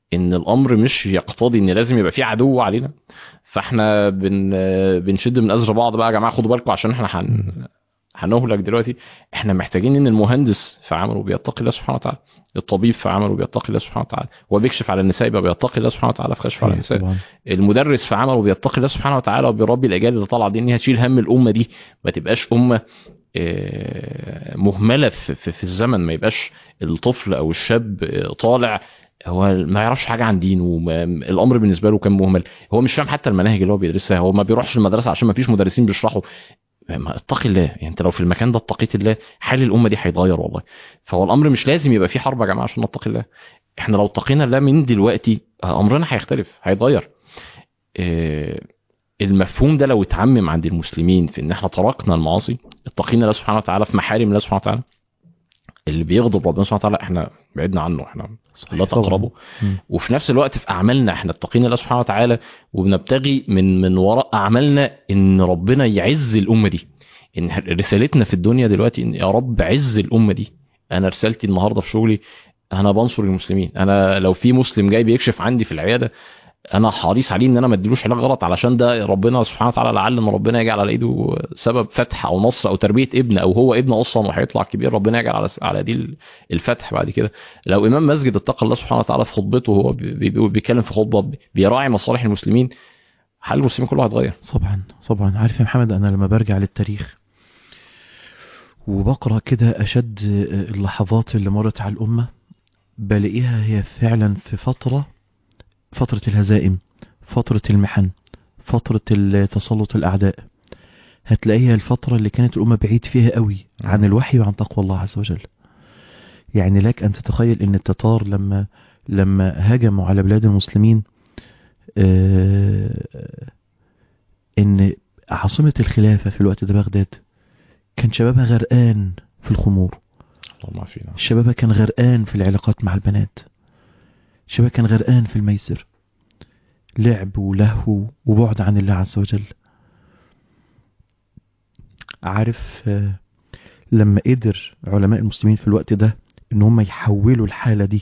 ان الامر مش يقتضي ان لازم يبقى في عدو علينا فاحنا بن بنشد من ازر بعض بقى يا جماعه خدوا بالكم عشان احنا هن هنهلك دلوقتي احنا محتاجين ان المهندس في عمله بيتقي الله سبحانه وتعالى الطبيب في عمله بيتقي الله سبحانه وتعالى هو بيكشف على النساء يبقى بيتقي الله سبحانه وتعالى في كشف على النساء طبعا المدرس في عمله بيتقي الله سبحانه وتعالى وبيربي الاجيال اللي طالعه دي ان هي تشيل هم الامه دي ما تبقاش امه آه، مهمله في, في, في الزمن ما يبقاش الطفل او الشاب آه، طالع هو ما يعرفش حاجه عن دينه وما- الامر بالنسبه له كان مهمل هو مش فاهم حتى المناهج اللي هو بيدرسها هو ما بيروحش المدرسه عشان ما فيش مدرسين بيشرحوا ما اتقي الله يعني انت لو في المكان ده اتقيت الله حال الامه دي هيتغير والله فهو الامر مش لازم يبقى فيه حرب يا جماعه عشان نتقي الله احنا لو اتقينا الله من دلوقتي آه، امرنا هيختلف هيتغير آه، المفهوم ده لو اتعمم عند المسلمين في ان احنا تركنا المعاصي اتقينا الله سبحانه وتعالى في محارم الله سبحانه وتعالى اللي بيغضب ربنا سبحانه وتعالى احنا بعدنا عنه احنا لا طبعاً. تقربوا مم. وفي نفس الوقت في اعمالنا احنا اتقينا الله سبحانه وتعالى وبنبتغي من من وراء اعمالنا ان ربنا يعز الامه دي ان رسالتنا في الدنيا دلوقتي ان يا رب عز الامه دي انا رسالتي النهارده في شغلي انا بنصر المسلمين انا لو في مسلم جاي بيكشف عندي في العياده انا حريص عليه ان انا ما اديلوش علاج غلط علشان ده ربنا سبحانه وتعالى لعل ان ربنا يجعل على ايده سبب فتح او نصر او تربيه ابن او هو ابن اصلا وهيطلع كبير ربنا يجعل على على دي الفتح بعد كده لو امام مسجد اتقى الله سبحانه وتعالى في خطبته وهو بي- بي- بيتكلم في خطبه بيراعي مصالح المسلمين حال المسلمين كله هيتغير طبعا طبعا عارف يا محمد انا لما برجع للتاريخ وبقرا كده اشد اللحظات اللي مرت على الامه بلاقيها هي فعلا في فتره فتره الهزائم فتره المحن فتره تسلط الاعداء هتلاقيها الفتره اللي كانت الامه بعيد فيها قوي عن الوحي وعن تقوى الله عز وجل يعني لك ان تتخيل ان التتار لما لما هاجموا على بلاد المسلمين آه، ان عاصمة الخلافة في الوقت ده بغداد كان شبابها غرقان في الخمور اللهم عافينا شبابها كان غرقان في العلاقات مع البنات شبابها كان غرقان في الميسر لعب ولهو وبعد عن الله عز وجل عارف آه، لما قدر علماء المسلمين في الوقت ده ان هم يحولوا الحالة دي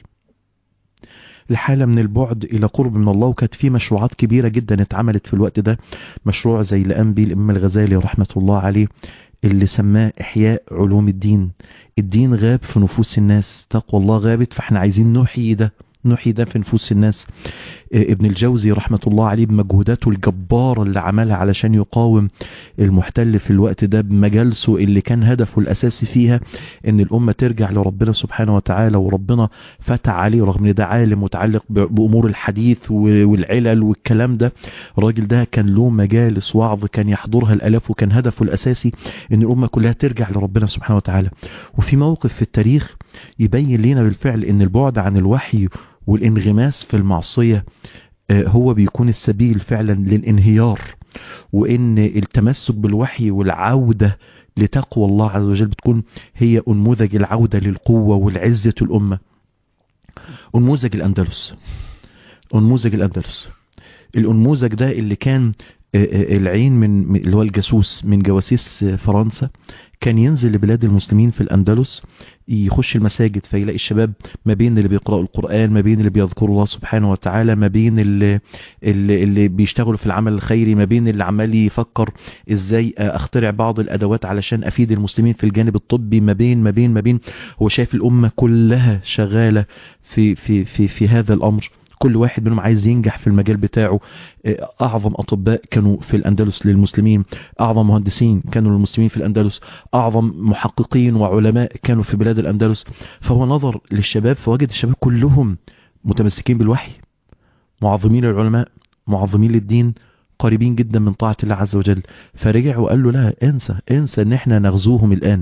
لحالة من البعد إلى قرب من الله وكانت في مشروعات كبيرة جدا اتعملت في الوقت ده مشروع زي اللي قام بيه الإمام الغزالي رحمة الله عليه اللي سماه إحياء علوم الدين الدين غاب في نفوس الناس تقوى الله غابت فاحنا عايزين نحيي ده نحيي ده في نفوس الناس آه، ابن الجوزي رحمة الله عليه بمجهوداته الجبارة اللي عملها علشان يقاوم المحتل في الوقت ده بمجالسه اللي كان هدفه الأساسي فيها ان الأمة ترجع لربنا سبحانه وتعالى وربنا فتح عليه رغم ان ده عالم متعلق ب- بأمور الحديث و- والعلل والكلام ده الراجل ده كان له مجالس وعظ كان يحضرها الألاف وكان هدفه الأساسي ان الأمة كلها ترجع لربنا سبحانه وتعالى وفي موقف في التاريخ يبين لنا بالفعل ان البعد عن الوحي والانغماس في المعصية آه، هو بيكون السبيل فعلا للانهيار وان التمسك بالوحي والعودة لتقوى الله عز وجل بتكون هي انموذج العودة للقوة والعزة الأمة انموذج الأندلس انموذج الأندلس الانموذج ده اللي كان آه، آه، العين من من- اللي هو الجاسوس من جواسيس آه، فرنسا كان ينزل لبلاد المسلمين في الأندلس يخش المساجد فيلاقي الشباب ما بين اللي بيقرأوا القرآن ما بين اللي بيذكروا الله سبحانه وتعالى ما بين اللي, اللي, اللي بيشتغلوا في العمل الخيري ما بين اللي عمال يفكر ازاي آه، اخترع بعض الادوات علشان افيد المسلمين في الجانب الطبي ما بين ما بين ما بين هو شايف الامه كلها شغاله في في في في هذا الامر كل واحد منهم عايز ينجح في المجال بتاعه آه، اعظم اطباء كانوا في الاندلس للمسلمين اعظم مهندسين كانوا للمسلمين في الاندلس اعظم محققين وعلماء كانوا في بلاد الاندلس فهو نظر للشباب فوجد الشباب كلهم متمسكين بالوحي معظمين للعلماء معظمين للدين قريبين جدا من طاعة الله عز وجل فرجع وقال له لا انسى انسى ان احنا نغزوهم الان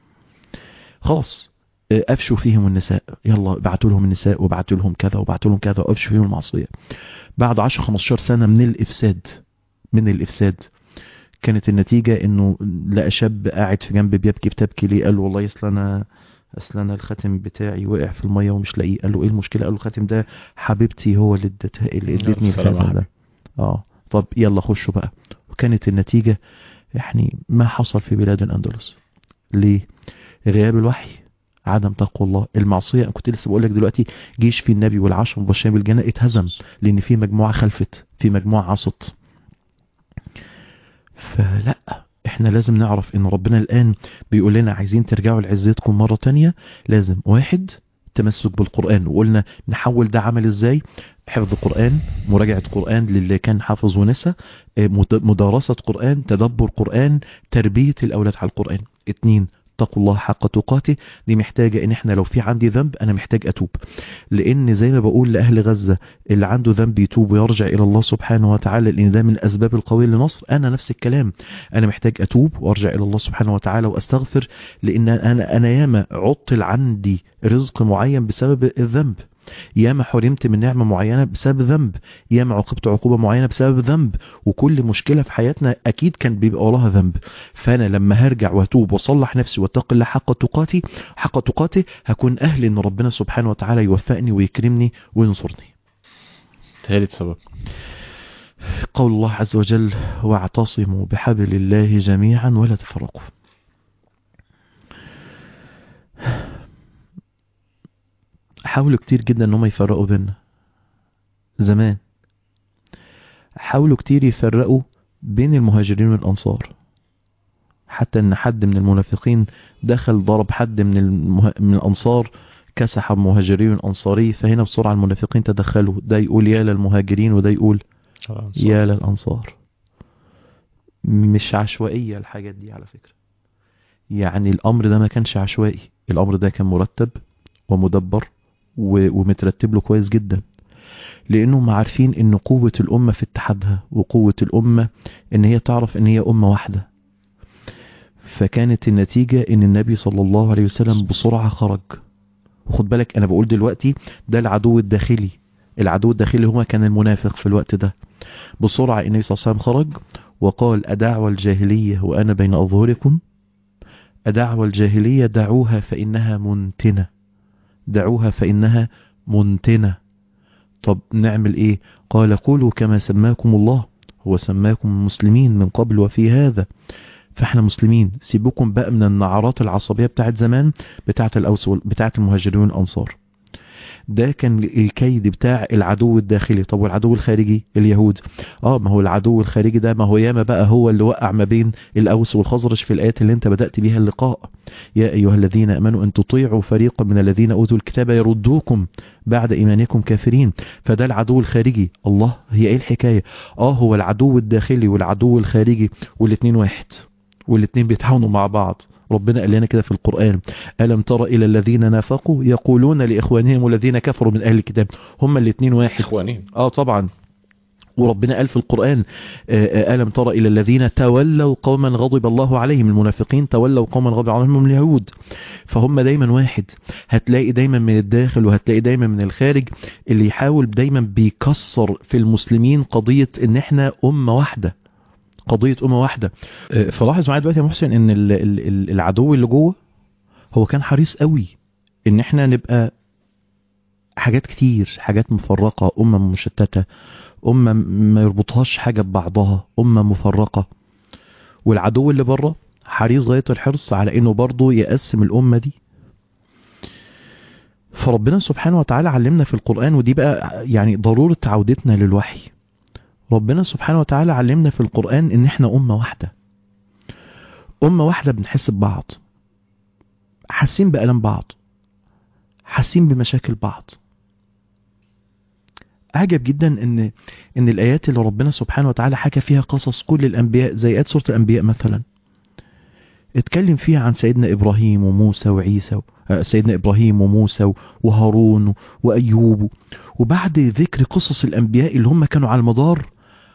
خلاص اه، افشوا فيهم النساء يلا ابعتوا لهم النساء وابعتوا لهم كذا وابعتوا لهم كذا وافشوا فيهم المعصية بعد 10 15 سنة من الافساد من الافساد كانت النتيجة انه لقى شاب قاعد في جنب بيبكي بتبكي ليه قال له والله اصل انا اصل انا الخاتم بتاعي وقع في الميه ومش لاقيه قال له ايه المشكله قال له الخاتم ده حبيبتي هو اللي ادتها اللي يا ادتني سلام الخاتم عليك. ده اه طب يلا خشوا بقى وكانت النتيجه يعني ما حصل في بلاد الاندلس ليه غياب الوحي عدم تقوى الله المعصية أنا كنت لسه بقول لك دلوقتي جيش في النبي والعشر مبشرين بالجنة اتهزم لأن في مجموعة خلفت في مجموعة عصت فلا احنا لازم نعرف ان ربنا الآن بيقول لنا عايزين ترجعوا لعزتكم مرة تانية لازم واحد تمسك بالقرآن وقلنا نحول ده عمل ازاي حفظ قرآن مراجعة قرآن للي كان حافظ ونسى اه، مد- مدارسة قرآن تدبر قرآن تربية الأولاد على القرآن اتنين اتقوا الله حق تقاته دي محتاجة ان احنا لو في عندي ذنب انا محتاج اتوب لان زي ما بقول لاهل غزة اللي عنده ذنب يتوب ويرجع الى الله سبحانه وتعالى لان ده من الاسباب القوية للنصر انا نفس الكلام انا محتاج اتوب وارجع الى الله سبحانه وتعالى واستغفر لان انا انا ياما عطل عندي رزق معين بسبب الذنب ياما حرمت من نعمة معينة بسبب ذنب ياما عوقبت عقوبة معينة بسبب ذنب وكل مشكلة في حياتنا أكيد كان بيبقى وراها ذنب فأنا لما هرجع وأتوب وأصلح نفسي وأتقي الله حق تقاتي حق تقاتي هكون أهل إن ربنا سبحانه وتعالى يوفقني ويكرمني وينصرني ثالث سبب قول الله عز وجل واعتصموا بحبل الله جميعا ولا تفرقوا حاولوا كتير جدا ان هم يفرقوا بيننا زمان حاولوا كتير يفرقوا بين المهاجرين والانصار حتى ان حد من المنافقين دخل ضرب حد من المه... من الانصار كسح المهاجرين والانصاري فهنا بسرعه المنافقين تدخلوا ده يقول يا للمهاجرين وده يقول يا للأنصار مش عشوائية الحاجات دي على فكرة يعني الأمر ده ما كانش عشوائي الأمر ده كان مرتب ومدبر و- ومترتب له كويس جدا لأنهم عارفين إن قوة الأمة في اتحادها وقوة الأمة إن هي تعرف إن هي أمة واحدة فكانت النتيجة إن النبي صلى الله عليه وسلم بسرعة خرج وخد بالك أنا بقول دلوقتي ده العدو الداخلي العدو الداخلي هو كان المنافق في الوقت ده بسرعة النبي صلى الله عليه وسلم خرج وقال أدعوى الجاهلية وأنا بين أظهركم أدعوى الجاهلية دعوها فإنها منتنة دعوها فإنها منتنة طب نعمل إيه قال قولوا كما سماكم الله هو سماكم مسلمين من قبل وفي هذا فاحنا مسلمين سيبكم بقى من النعرات العصبية بتاعت زمان بتاعت الأوس وال- بتاعت المهاجرين والأنصار ده كان الكيد بتاع العدو الداخلي طب والعدو الخارجي اليهود اه ما هو العدو الخارجي ده ما هو ياما بقى هو اللي وقع ما بين الاوس والخزرج في الايات اللي انت بدات بيها اللقاء يا ايها الذين امنوا ان تطيعوا فريقا من الذين اوتوا الكتاب يردوكم بعد ايمانكم كافرين فده العدو الخارجي الله هي ايه الحكايه اه هو العدو الداخلي والعدو الخارجي والاتنين واحد والاتنين بيتعاونوا مع بعض ربنا قال لنا كده في القرآن ألم تر إلى الذين نافقوا يقولون لإخوانهم الذين كفروا من أهل الكتاب هم الاتنين واحد اخوانين اه طبعا وربنا قال في القرآن آه، آه، ألم تر إلى الذين تولوا قوما غضب الله عليهم المنافقين تولوا قوما غضب عليهم من اليهود فهم دايما واحد هتلاقي دايما من الداخل وهتلاقي دايما من الخارج اللي يحاول دايما بيكسر في المسلمين قضية ان احنا أمة واحدة قضية أمة واحدة آه، فلاحظ معايا دلوقتي يا محسن ان ال- ال- ال- العدو اللي جوه هو كان حريص قوي ان احنا نبقى حاجات كتير حاجات مفرقة أمة مشتتة أمة ما يربطهاش حاجة ببعضها أمة مفرقة والعدو اللي بره حريص غاية الحرص على انه برضه يقسم الأمة دي فربنا سبحانه وتعالى علمنا في القرآن ودي بقى يعني ضرورة عودتنا للوحي ربنا سبحانه وتعالى علمنا في القرآن ان احنا أمة واحدة أمة واحدة بنحس ببعض حاسين بألم بعض حاسين بمشاكل بعض عجب جدا ان ان الايات اللي ربنا سبحانه وتعالى حكى فيها قصص كل الانبياء زي ايات سوره الانبياء مثلا اتكلم فيها عن سيدنا ابراهيم وموسى وعيسى آه، سيدنا ابراهيم وموسى واهارون وايوب وبعد ذكر قصص الانبياء اللي هم كانوا على المدار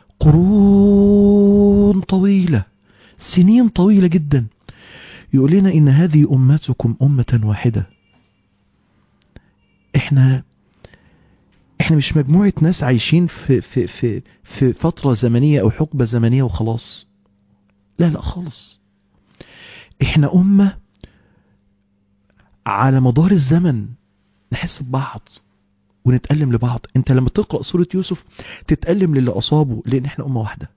قرون طويله سنين طويله جدا يقول لنا ان هذه امتكم امه واحده احنا احنا مش مجموعة ناس عايشين في في في في فترة زمنية او حقبة زمنية وخلاص لا لا خالص احنا امة على مدار الزمن نحس ببعض ونتألم لبعض انت لما تقرأ سورة يوسف تتألم للي اصابه لان احنا امة واحدة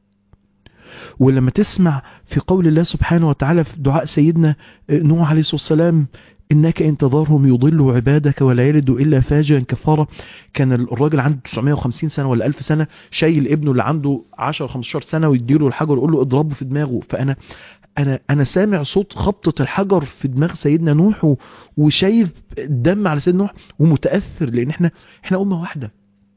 ولما تسمع في قول الله سبحانه وتعالى في دعاء سيدنا نوح عليه الصلاة والسلام انك ان تذرهم يضلوا عبادك ولا يلدوا الا فاجرا كفارا كان الراجل عنده 950 سنه ولا 1000 سنه شايل ابنه اللي عنده 10 15 سنه ويديله الحجر ويقول له اضربه في دماغه فانا انا انا سامع صوت خبطه الحجر في دماغ سيدنا نوح و- وشايف الدم على سيدنا نوح ومتاثر لان احنا احنا امه واحده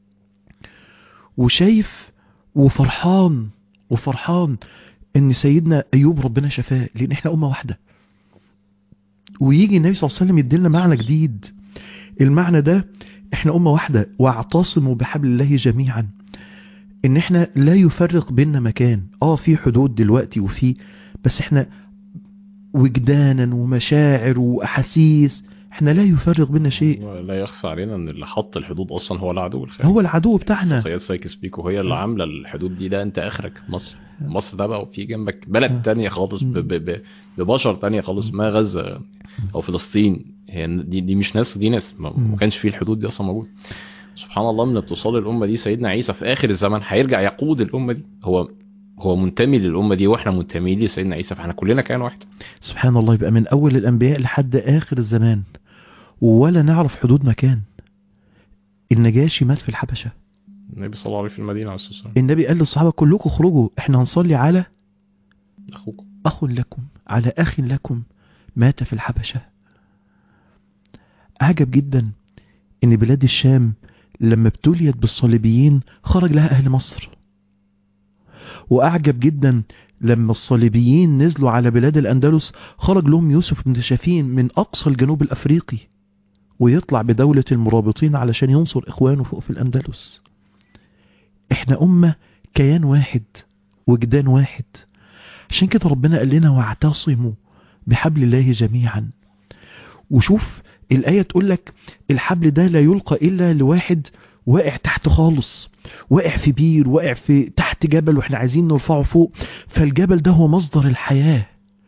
وشايف وفرحان وفرحان ان سيدنا ايوب ربنا شفاه لان احنا امه واحده ويجي النبي صلى الله عليه وسلم يديلنا معنى جديد المعنى ده احنا امه واحده واعتصموا بحبل الله جميعا ان احنا لا يفرق بيننا مكان اه في حدود دلوقتي وفي بس احنا وجدانا ومشاعر واحاسيس احنا لا يفرق بيننا شيء لا يخفى علينا ان اللي حط الحدود اصلا هو العدو الخارجي هو العدو بتاعنا شخصيات سايكس بيكو هي اللي عامله الحدود دي ده انت اخرك مصر مصر ده بقى وفي جنبك بلد تانية خالص ب- ب- ب- ببشر تانية خالص ما غزة او فلسطين هي دي, دي مش ناس ودي ناس ما ما كانش فيه الحدود دي اصلا موجوده سبحان الله من اتصال الامه دي سيدنا عيسى في اخر الزمن هيرجع يقود الامه دي هو هو منتمي للامه دي واحنا منتميين لسيدنا عيسى فاحنا كلنا كائن واحد سبحان الله يبقى من اول الانبياء لحد اخر الزمان ولا نعرف حدود مكان النجاشي مات في الحبشه النبي صلى الله عليه في المدينه عليه الصلاه والسلام النبي قال للصحابه كلكم اخرجوا احنا هنصلي على اخوكم أخ لكم على أخ لكم مات في الحبشة أعجب جدا إن بلاد الشام لما ابتليت بالصليبيين خرج لها أهل مصر وأعجب جدا لما الصليبيين نزلوا على بلاد الأندلس خرج لهم يوسف بن شافين من أقصى الجنوب الأفريقي ويطلع بدولة المرابطين علشان ينصر إخوانه فوق في الأندلس إحنا أمة كيان واحد وجدان واحد عشان كده ربنا قال لنا واعتصموا بحبل الله جميعا وشوف الآية تقول لك الحبل ده لا يلقى إلا لواحد واقع تحت خالص واقع في بير واقع في تحت جبل واحنا عايزين نرفعه فوق فالجبل ده هو مصدر الحياة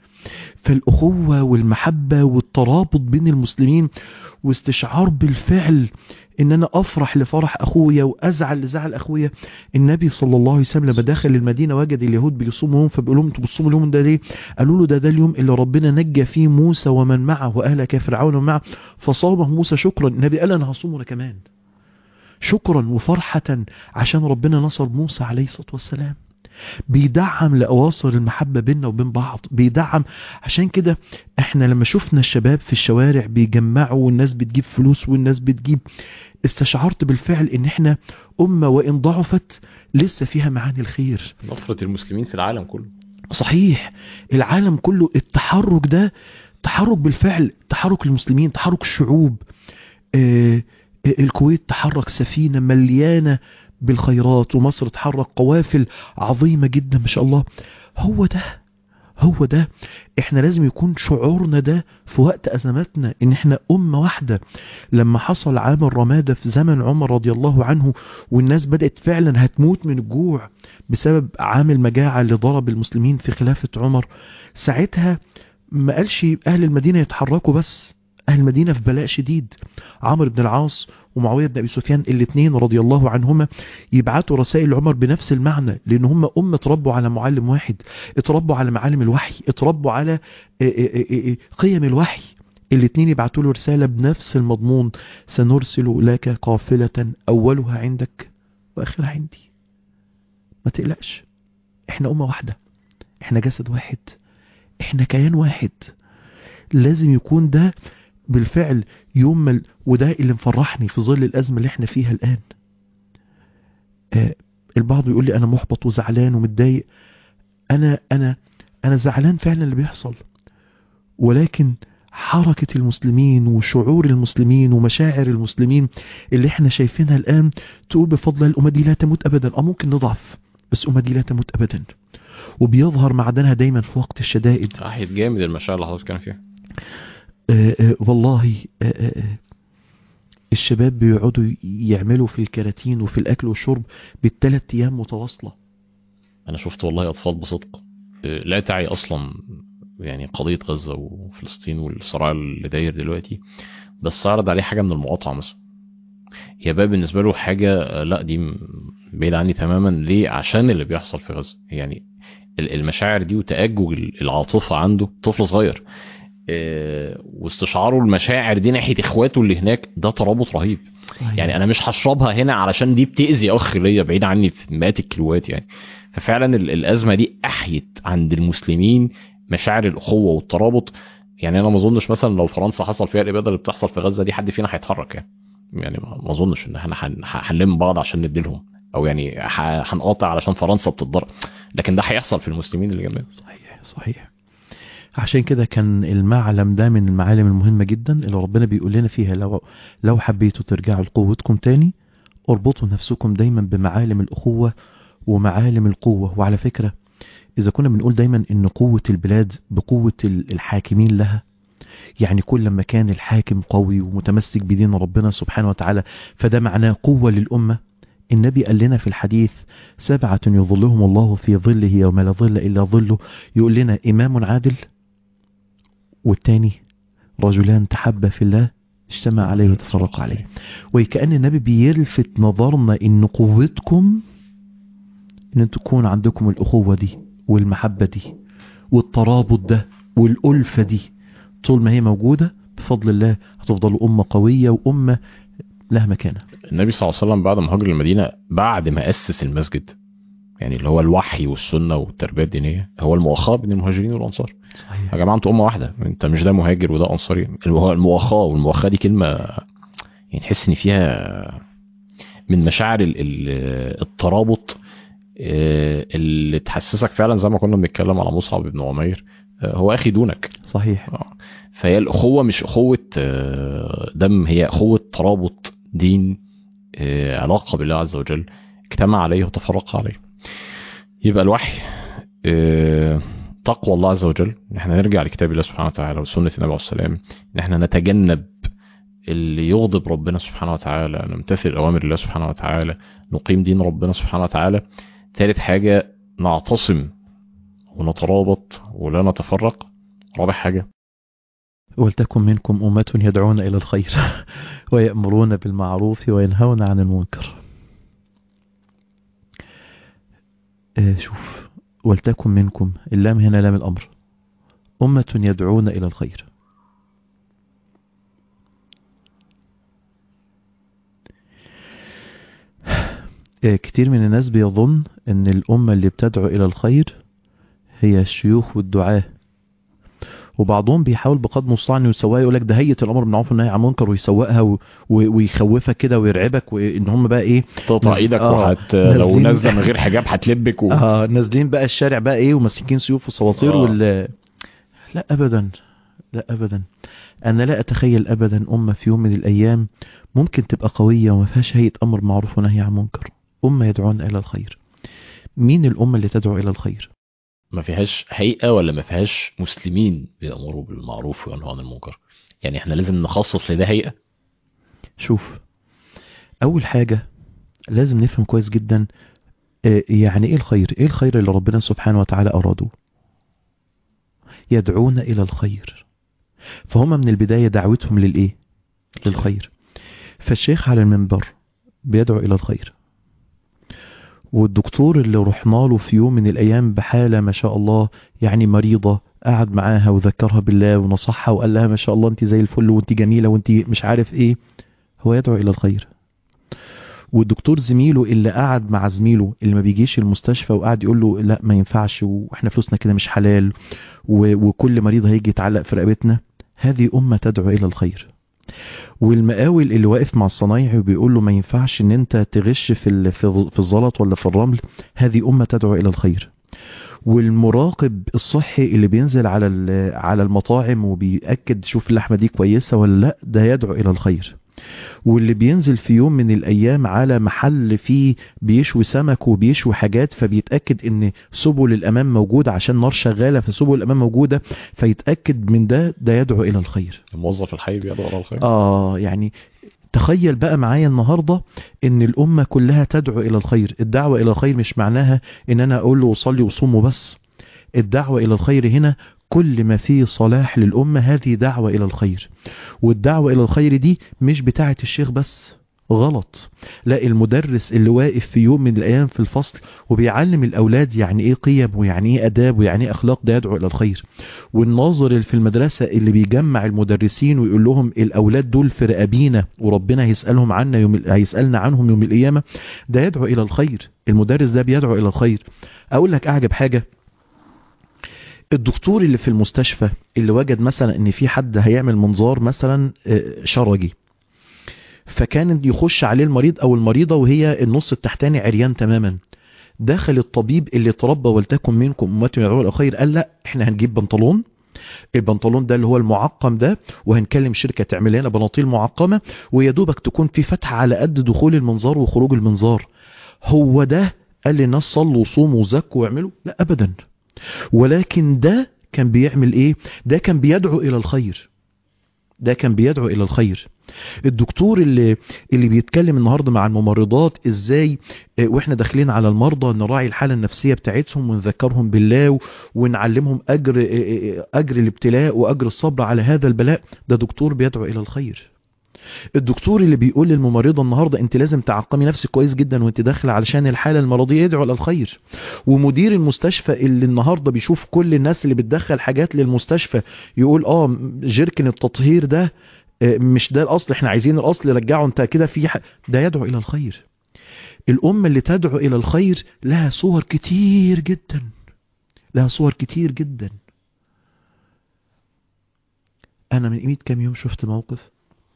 فالأخوة والمحبة والترابط بين المسلمين واستشعار بالفعل ان انا افرح لفرح اخويا وازعل لزعل اخويا النبي صلى الله عليه وسلم لما دخل المدينه وجد اليهود بيصوموا يوم فبيقول لهم انتوا بتصوموا اليوم ده ليه؟ قالوا له ده ده اليوم اللي ربنا نجى فيه موسى ومن معه واهلك فرعون ومعه فصامه موسى شكرا النبي قال انا هصوم انا كمان شكرا وفرحه عشان ربنا نصر موسى عليه الصلاه والسلام بيدعم لأواصر المحبة بيننا وبين بعض بيدعم عشان كده احنا لما شفنا الشباب في الشوارع بيجمعوا والناس بتجيب فلوس والناس بتجيب استشعرت بالفعل ان احنا أمة وإن ضعفت لسه فيها معاني الخير نفرة المسلمين في العالم كله صحيح العالم كله التحرك ده تحرك بالفعل تحرك المسلمين تحرك الشعوب آه الكويت تحرك سفينة مليانة بالخيرات ومصر تحرك قوافل عظيمة جدا ما شاء الله هو ده هو ده احنا لازم يكون شعورنا ده في وقت ازماتنا ان احنا امة واحدة لما حصل عام الرمادة في زمن عمر رضي الله عنه والناس بدأت فعلا هتموت من الجوع بسبب عام المجاعة اللي ضرب المسلمين في خلافة عمر ساعتها ما قالش اهل المدينة يتحركوا بس أهل المدينة في بلاء شديد عمرو بن العاص ومعاوية بن أبي سفيان الاثنين رضي الله عنهما يبعتوا رسائل عمر بنفس المعنى لأن هم أمة اتربوا على معلم واحد اتربوا على معالم الوحي اتربوا على قيم الوحي الاثنين يبعتوا له رسالة بنفس المضمون سنرسل لك قافلة أولها عندك وآخرها عندي ما تقلقش احنا أمة واحدة احنا جسد واحد احنا كيان واحد لازم يكون ده بالفعل يوم وده اللي مفرحني في ظل الأزمة اللي احنا فيها الآن آه البعض يقول لي أنا محبط وزعلان ومتضايق أنا أنا أنا زعلان فعلا اللي بيحصل ولكن حركة المسلمين وشعور المسلمين ومشاعر المسلمين اللي احنا شايفينها الآن تقول بفضل الأمة دي لا تموت أبدا أو ممكن نضعف بس الأمة دي لا تموت أبدا وبيظهر معدنها دايما في وقت الشدائد صحيح جامد المشاعر اللي حضرتك كان فيها آآ آآ والله آآ الشباب بيقعدوا يعملوا في الكراتين وفي الأكل والشرب بالثلاث أيام متواصلة أنا شفت والله أطفال بصدق لا تعي أصلا يعني قضية غزة وفلسطين والصراع اللي داير دلوقتي بس عرض عليه حاجة من المقاطعة مثلا هي بقى بالنسبة له حاجة لا دي بعيد عني تماما ليه عشان اللي بيحصل في غزة يعني المشاعر دي وتأجج العاطفة عنده طفل صغير آه، واستشعاره المشاعر دي ناحيه اخواته اللي هناك ده ترابط رهيب صحيح. يعني انا مش هشربها هنا علشان دي بتاذي اخ ليا بعيد عني في مئات الكيلوات يعني ففعلا ال- الازمه دي احيت عند المسلمين مشاعر الاخوه والترابط يعني انا ما اظنش مثلا لو فرنسا حصل فيها الاباده اللي بتحصل في غزه دي حد فينا هيتحرك يعني يعني ما ما اظنش ان احنا هن- هنلم بعض عشان نديلهم او يعني ح- هنقاطع علشان فرنسا بتتضرر لكن ده هيحصل في المسلمين اللي جنبنا صحيح صحيح عشان كده كان المعلم ده من المعالم المهمة جدا اللي ربنا بيقول لنا فيها لو لو حبيتوا ترجعوا لقوتكم تاني اربطوا نفسكم دايما بمعالم الأخوة ومعالم القوة وعلى فكرة إذا كنا بنقول دايما إن قوة البلاد بقوة ال- الحاكمين لها يعني كل ما كان الحاكم قوي ومتمسك بدين ربنا سبحانه وتعالى فده معناه قوة للأمة النبي قال لنا في الحديث سبعة يظلهم الله في ظله يوم لا ظل إلا ظله يقول لنا إمام عادل والتاني رجلان تحبا في الله اجتمع عليه وتفرق عليه وكأن النبي بيلفت نظرنا إن قوتكم إن انتوا تكون عندكم الأخوة دي والمحبة دي والترابط ده والألفة دي طول ما هي موجودة بفضل الله هتفضلوا أمة قوية وأمة لها مكانة النبي صلى الله عليه وسلم بعد ما هاجر المدينه بعد ما اسس المسجد يعني اللي هو الوحي والسنه والتربيه الدينيه هو المؤاخاه بين المهاجرين والانصار صحيح يا جماعه انتوا امه واحده انت مش ده مهاجر وده انصاري اللي هو المؤاخاه والمؤاخاه دي كلمه يعني تحس ان فيها من مشاعر ال- ال- الترابط آه، اللي تحسسك فعلا زي ما كنا بنتكلم على مصعب بن عمير آه، هو اخي دونك صحيح آه. فهي الاخوه مش اخوه آه، دم هي اخوه ترابط دين آه، علاقه بالله عز وجل اجتمع عليه وتفرق عليه يبقى الوحي آه، تقوى الله عز وجل ان احنا نرجع لكتاب الله سبحانه وتعالى وسنه النبي عليه السلام ان احنا نتجنب اللي يغضب ربنا سبحانه وتعالى نمتثل اوامر الله سبحانه وتعالى نقيم دين ربنا سبحانه وتعالى ثالث حاجه نعتصم ونترابط ولا نتفرق رابع حاجه ولتكن منكم أمة يدعون إلى الخير ويأمرون بالمعروف وينهون عن المنكر آه، شوف ولتكن منكم اللام هنا لام الأمر أمة يدعون إلى الخير آه، كتير من الناس بيظن ان الأمة اللي بتدعو إلى الخير هي الشيوخ والدعاه وبعضهم بيحاول بقدر المستطاع انه يسوقها يقول لك ده هيئه الامر بالمعروف والنهي عن المنكر ويسوقها و... و... ويخوفك كده ويرعبك وان هم بقى ايه تقطع نز- ايدك آه، وحت لو نازلين- نازله من غير حجاب هتلبك و... اه نازلين بقى الشارع بقى ايه وماسكين سيوف وصواصير آه. وال لا ابدا لا ابدا انا لا اتخيل ابدا امه في يوم من الايام ممكن تبقى قويه وما فيهاش هيئه امر معروف ونهي عن منكر امه يدعون الى الخير مين الامه اللي تدعو الى الخير ما فيهاش هيئه ولا ما فيهاش مسلمين بيامروا بالمعروف وينهوا عن المنكر يعني احنا لازم نخصص لده هيئه شوف اول حاجه لازم نفهم كويس جدا آه، يعني ايه الخير ايه الخير اللي ربنا سبحانه وتعالى اراده يدعون الى الخير فهم من البدايه دعوتهم للايه للخير فالشيخ على المنبر بيدعو الى الخير والدكتور اللي رحنا له في يوم من الايام بحاله ما شاء الله يعني مريضه قعد معاها وذكرها بالله ونصحها وقال لها ما شاء الله انت زي الفل وانت جميله وانت مش عارف ايه هو يدعو الى الخير والدكتور زميله اللي قعد مع زميله اللي ما بيجيش المستشفى وقعد يقول له لا ما ينفعش واحنا فلوسنا كده مش حلال و... وكل مريض هيجي يتعلق في رقبتنا هذه أمة تدعو إلى الخير والمقاول اللي واقف مع الصنايعي وبيقول له ما ينفعش ان انت تغش في ال- في الز- في الزلط ولا في الرمل هذه أمة تدعو إلى الخير والمراقب الصحي اللي بينزل على ال- على المطاعم وبيأكد شوف اللحمة دي كويسة ولا لا ده يدعو إلى الخير واللي بينزل في يوم من الأيام على محل فيه بيشوي سمك وبيشوي حاجات فبيتأكد ان سبل الأمام موجودة عشان نار شغالة فسبل الأمام موجودة فيتأكد من ده ده يدعو إلى الخير الموظف الحي بيدعو على الخير آه يعني تخيل بقى معايا النهاردة ان الأمة كلها تدعو إلى الخير الدعوة إلى الخير مش معناها ان أنا أقول له وصلي وصوم وبس الدعوة إلى الخير هنا كل ما فيه صلاح للأمة هذه دعوة إلى الخير والدعوة إلى الخير دي مش بتاعة الشيخ بس غلط لا المدرس اللي واقف في يوم من الايام في الفصل وبيعلم الاولاد يعني ايه قيم ويعني ايه اداب ويعني ايه اخلاق ده يدعو الى الخير والناظر اللي في المدرسه اللي بيجمع المدرسين ويقول لهم الاولاد دول في رقابينا وربنا هيسالهم عنا يوم هيسالنا عنهم يوم القيامه ده يدعو الى الخير المدرس ده بيدعو الى الخير اقول لك اعجب حاجه الدكتور اللي في المستشفى اللي وجد مثلا ان في حد هيعمل منظار مثلا شرجي فكان يخش عليه المريض او المريضه وهي النص التحتاني عريان تماما دخل الطبيب اللي تربى ولتكن منكم امه يدعون الى الخير قال لا احنا هنجيب بنطلون البنطلون ده اللي هو المعقم ده وهنكلم شركه تعمل لنا بناطيل معقمه ويا دوبك تكون في فتحه على قد دخول المنظار وخروج المنظار هو ده قال للناس صلوا وصوموا وزكوا واعملوا لا ابدا ولكن ده كان بيعمل ايه ده كان بيدعو الى الخير ده كان بيدعو الى الخير الدكتور اللي اللي بيتكلم النهارده مع الممرضات ازاي واحنا داخلين على المرضى نراعي الحاله النفسيه بتاعتهم ونذكرهم بالله ونعلمهم اجر اجر الابتلاء واجر الصبر على هذا البلاء ده دكتور بيدعو الى الخير الدكتور اللي بيقول للممرضه النهارده انت لازم تعقمي نفسك كويس جدا وانت داخله علشان الحاله المرضيه يدعو الى الخير ومدير المستشفى اللي النهارده بيشوف كل الناس اللي بتدخل حاجات للمستشفى يقول اه جيركن التطهير ده مش ده الاصل احنا عايزين الاصل رجعه انت كده في ح... ده يدعو الى الخير الامه اللي تدعو الى الخير لها صور كتير جدا لها صور كتير جدا انا من قيمه كام يوم شفت موقف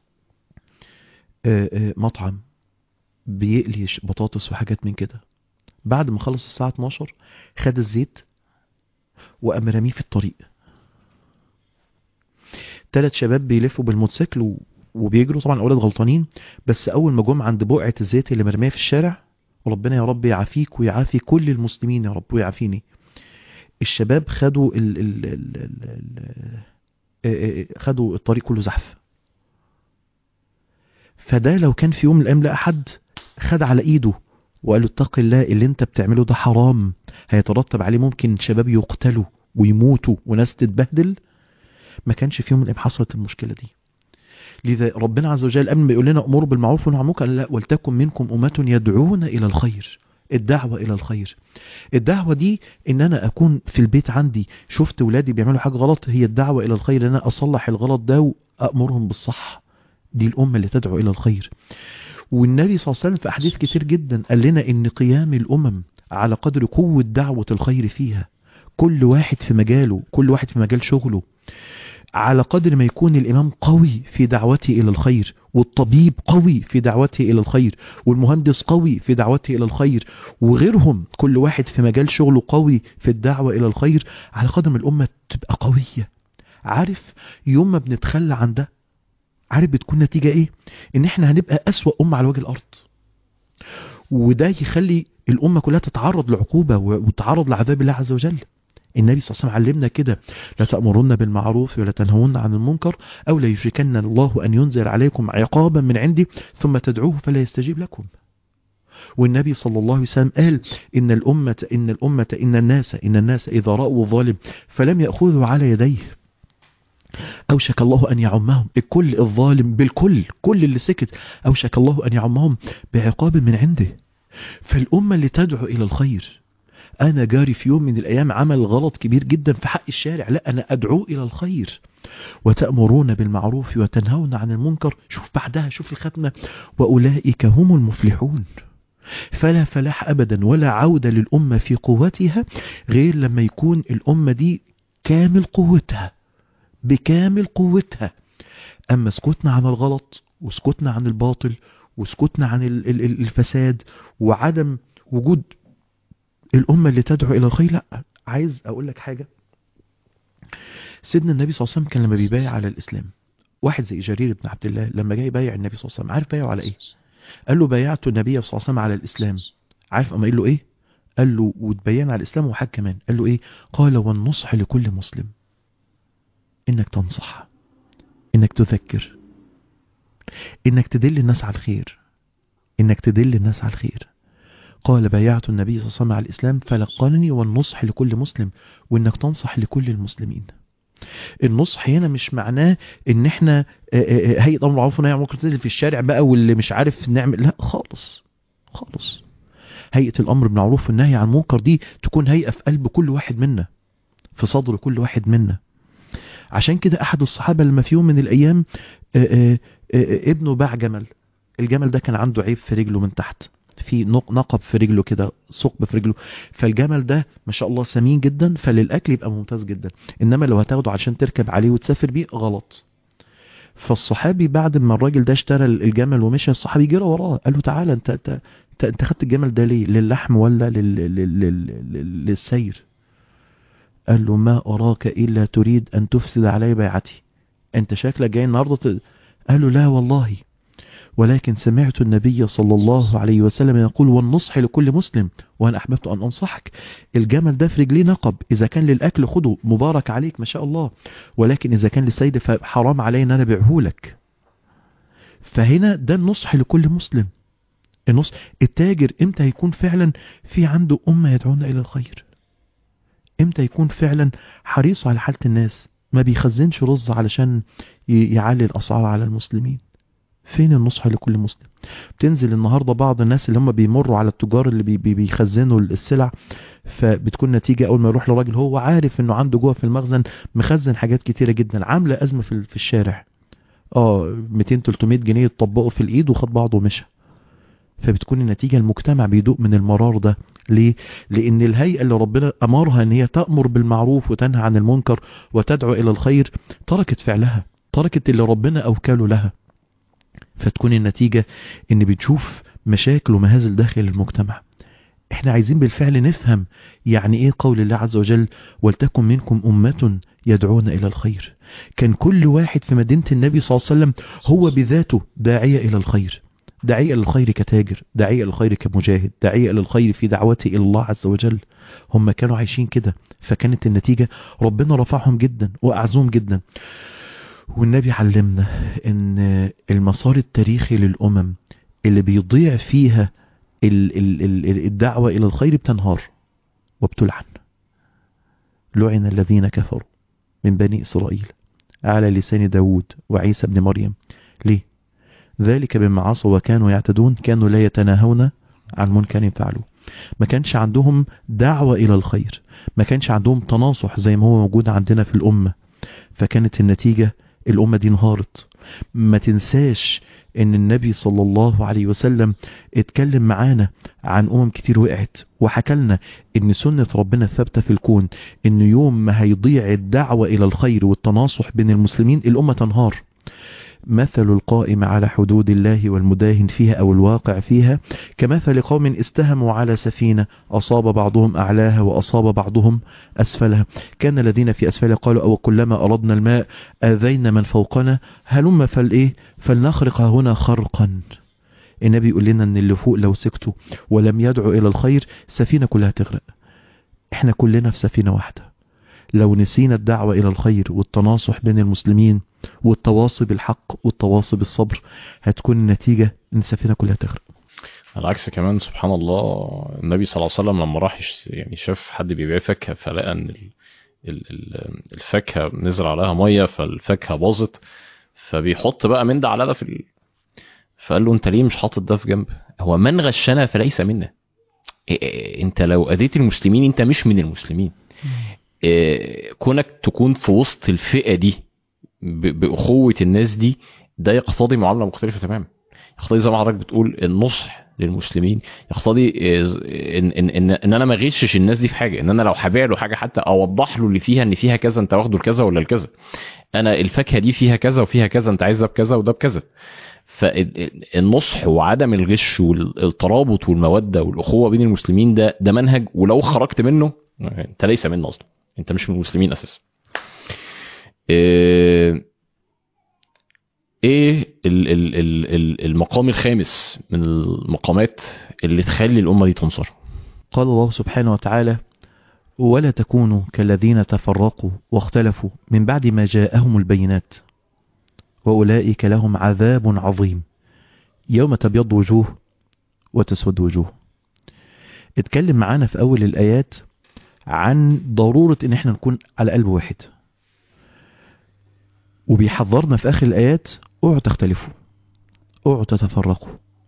مطعم بيقلي بطاطس وحاجات من كده بعد ما خلص الساعة 12 خد الزيت وقام رميه في الطريق ثلاث شباب بيلفوا بالموتوسيكل وبيجروا طبعا الاولاد غلطانين بس اول ما جم عند بقعه الزيت اللي مرميه في الشارع وربنا يا رب يعافيك ويعافي كل المسلمين يا رب ويعافيني الشباب خدوا ال ال ال ال خدوا الطريق كله زحف فده لو كان في يوم من الايام لقى حد خد على ايده وقال له اتق الله اللي انت بتعمله ده حرام هيترتب عليه ممكن شباب يقتلوا ويموتوا وناس تتبهدل ما كانش في يوم من الايام حصلت المشكله دي لذا ربنا عز وجل قبل ما يقول لنا امور بالمعروف ونهى عن المنكر لا ولتكن منكم امه يدعون الى الخير الدعوة إلى الخير الدعوة دي إن أنا أكون في البيت عندي شفت ولادي بيعملوا حاجة غلط هي الدعوة إلى الخير إن أنا أصلح الغلط ده وأأمرهم بالصح دي الأمة اللي تدعو إلى الخير والنبي صلى الله عليه وسلم في أحاديث كتير جدا قال لنا إن قيام الأمم على قدر قوة دعوة الخير فيها كل واحد في مجاله كل واحد في مجال شغله على قدر ما يكون الإمام قوي في دعوته إلى الخير والطبيب قوي في دعوته إلى الخير والمهندس قوي في دعوته إلى الخير وغيرهم كل واحد في مجال شغله قوي في الدعوة إلى الخير على قدر ما الأمة تبقى قوية عارف يوم ما بنتخلى عن ده عارف بتكون نتيجة إيه إن إحنا هنبقى أسوأ أمة على وجه الأرض وده يخلي الأمة كلها تتعرض لعقوبة وتتعرض لعذاب الله عز وجل النبي صلى الله عليه وسلم علمنا كده لا تأمرن بالمعروف ولا تنهون عن المنكر أو لا يشركن الله أن ينزل عليكم عقابا من عندي ثم تدعوه فلا يستجيب لكم والنبي صلى الله عليه وسلم قال إن الأمة إن الأمة إن الناس إن الناس إذا رأوا الظالم فلم يأخذوا على يديه أوشك الله أن يعمهم الكل الظالم بالكل كل اللي سكت أوشك الله أن يعمهم بعقاب من عنده فالأمة اللي تدعو إلى الخير أنا جاري في يوم من الأيام عمل غلط كبير جدا في حق الشارع لا أنا أدعو إلى الخير وتأمرون بالمعروف وتنهون عن المنكر شوف بعدها شوف الختمة وأولئك هم المفلحون فلا فلاح أبدا ولا عودة للأمة في قوتها غير لما يكون الأمة دي كامل قوتها بكامل قوتها أما سكوتنا عن الغلط وسكوتنا عن الباطل وسكوتنا عن الفساد وعدم وجود الأمة اللي تدعو إلى الخير لا عايز أقول لك حاجة سيدنا النبي صلى الله عليه وسلم كان لما بيبايع على الإسلام واحد زي جرير بن عبد الله لما جاي يبايع النبي صلى الله عليه وسلم عارف بايعه على إيه قال له بايعت النبي صلى الله عليه وسلم على الإسلام عارف أما قال له إيه قال له وتبين على الإسلام وحاج كمان قال له إيه قال والنصح لكل مسلم إنك تنصح إنك تذكر إنك تدل الناس على الخير إنك تدل الناس على الخير قال بايعت النبي صلى الله عليه وسلم على الإسلام فلقنني والنصح لكل مسلم وإنك تنصح لكل المسلمين النصح هنا مش معناه ان احنا آه، آه، آه، هيئه امر معروف ونهي عن المنكر تنزل في الشارع بقى واللي مش عارف نعمل لا خالص خالص هيئه الامر بالمعروف والنهي عن المنكر دي تكون هيئه في قلب كل واحد منا في صدر كل واحد منا عشان كده احد الصحابه لما في يوم من الايام آه، آه، آه، ابنه باع جمل الجمل ده كان عنده عيب في رجله من تحت في نق- نقب في رجله كده ثقب في رجله فالجمل ده ما شاء الله سمين جدا فللاكل يبقى ممتاز جدا انما لو هتاخده عشان تركب عليه وتسافر بيه غلط فالصحابي بعد ما الراجل ده اشترى الجمل ومشى الصحابي جرى وراه قال له تعالى انت انت انت, انت خدت الجمل ده ليه للحم ولا لل... لل... لل... لل... للسير قال له ما اراك الا تريد ان تفسد علي بيعتي انت شكلك جاي النهارده ت... قال له لا والله ولكن سمعت النبي صلى الله عليه وسلم يقول والنصح لكل مسلم وانا احببت ان انصحك الجمل ده في رجليه نقب اذا كان للاكل خده مبارك عليك ما شاء الله ولكن اذا كان للسيد فحرام علي ان انا ابيعه لك فهنا ده النصح لكل مسلم النصح التاجر امتى يكون فعلا في عنده امه يدعون الى الخير امتى يكون فعلا حريص على حاله الناس ما بيخزنش رز علشان ي- يعلي الاسعار على المسلمين فين النصح لكل مسلم بتنزل النهارده بعض الناس اللي هم بيمروا على التجار اللي بي بي بيخزنوا السلع فبتكون نتيجه اول ما يروح لراجل هو عارف انه عنده جوه في المخزن مخزن حاجات كتيره جدا عامله ازمه في ال- في الشارع اه 200 300 جنيه يطبقوا في الايد وخد بعضه ومشى فبتكون النتيجه المجتمع بيدوق من المرار ده ليه لان الهيئه اللي ربنا امرها ان هي تامر بالمعروف وتنهى عن المنكر وتدعو الى الخير تركت فعلها تركت اللي ربنا اوكله لها فتكون النتيجة ان بنشوف مشاكل ومهازل داخل المجتمع احنا عايزين بالفعل نفهم يعني ايه قول الله عز وجل ولتكن منكم أمة يدعون إلى الخير كان كل واحد في مدينة النبي صلى الله عليه وسلم هو بذاته داعية إلى الخير داعية إلى الخير كتاجر داعية إلى الخير كمجاهد داعية إلى الخير في دعوته إلى الله عز وجل هم كانوا عايشين كده فكانت النتيجة ربنا رفعهم جدا وأعزهم جدا والنبي علمنا ان المسار التاريخي للامم اللي بيضيع فيها ال- ال- ال- الدعوة الى الخير بتنهار وبتلعن لعن الذين كفروا من بني اسرائيل على لسان داود وعيسى بن مريم ليه ذلك بما عصوا وكانوا يعتدون كانوا لا يتناهون عن منكر فعلوه ما كانش عندهم دعوة إلى الخير ما كانش عندهم تناصح زي ما هو موجود عندنا في الأمة فكانت النتيجة الأمة دي انهارت ما تنساش ان النبي صلى الله عليه وسلم اتكلم معانا عن امم كتير وقعت وحكى لنا ان سنة ربنا ثابتة في الكون ان يوم ما هيضيع الدعوة الى الخير والتناصح بين المسلمين الامة تنهار مثل القائم على حدود الله والمداهن فيها او الواقع فيها كمثل قوم استهموا على سفينة اصاب بعضهم اعلاها واصاب بعضهم اسفلها كان الذين في اسفلها قالوا او كلما اردنا الماء اذينا من فوقنا هلم فالايه فلنخرق هنا خرقا النبي يقول لنا ان اللي فوق لو سكتوا ولم يدعوا الى الخير السفينه كلها تغرق احنا كلنا في سفينه واحده لو نسينا الدعوه الى الخير والتناصح بين المسلمين والتواصي بالحق والتواصي بالصبر هتكون النتيجه ان السفينه كلها تغرق على العكس كمان سبحان الله النبي صلى الله عليه وسلم لما راح يش- يعني شاف حد بيبيع فاكهه فلقى ان ال- ال- ال- الفاكهه نزل عليها ميه فالفاكهه باظت فبيحط بقى من ده على ده في ال... فقال له انت ليه مش حاطط ده في جنب هو من غشنا فليس منا إيه- إيه- انت لو اذيت المسلمين انت مش من المسلمين إيه، كونك تكون في وسط الفئه دي ب- باخوه الناس دي ده يقتضي معامله مختلفه تماما يقتضي زي ما حضرتك بتقول النصح للمسلمين يقتضي إيه، ان ان ان, إن انا ما اغشش الناس دي في حاجه ان انا لو هبيع له حاجه حتى اوضح له اللي فيها ان فيها كذا انت واخده لكذا ولا لكذا انا الفاكهه دي فيها كذا وفيها كذا انت عايز ده بكذا وده بكذا فالنصح وعدم الغش والترابط والموده والاخوه بين المسلمين ده ده منهج ولو خرجت منه انت ليس منا اصلا انت مش من المسلمين اساسا ايه إيه ال- ال- ال- ال- المقام الخامس من المقامات اللي تخلي الامه دي تنصر قال الله سبحانه وتعالى ولا تكونوا كالذين تفرقوا واختلفوا من بعد ما جاءهم البينات وأولئك لهم عذاب عظيم يوم تبيض وجوه وتسود وجوه اتكلم معانا في أول الآيات عن ضرورة إن احنا نكون على قلب واحد وبيحذرنا في آخر الآيات اوعوا تختلفوا اوعوا تتفرقوا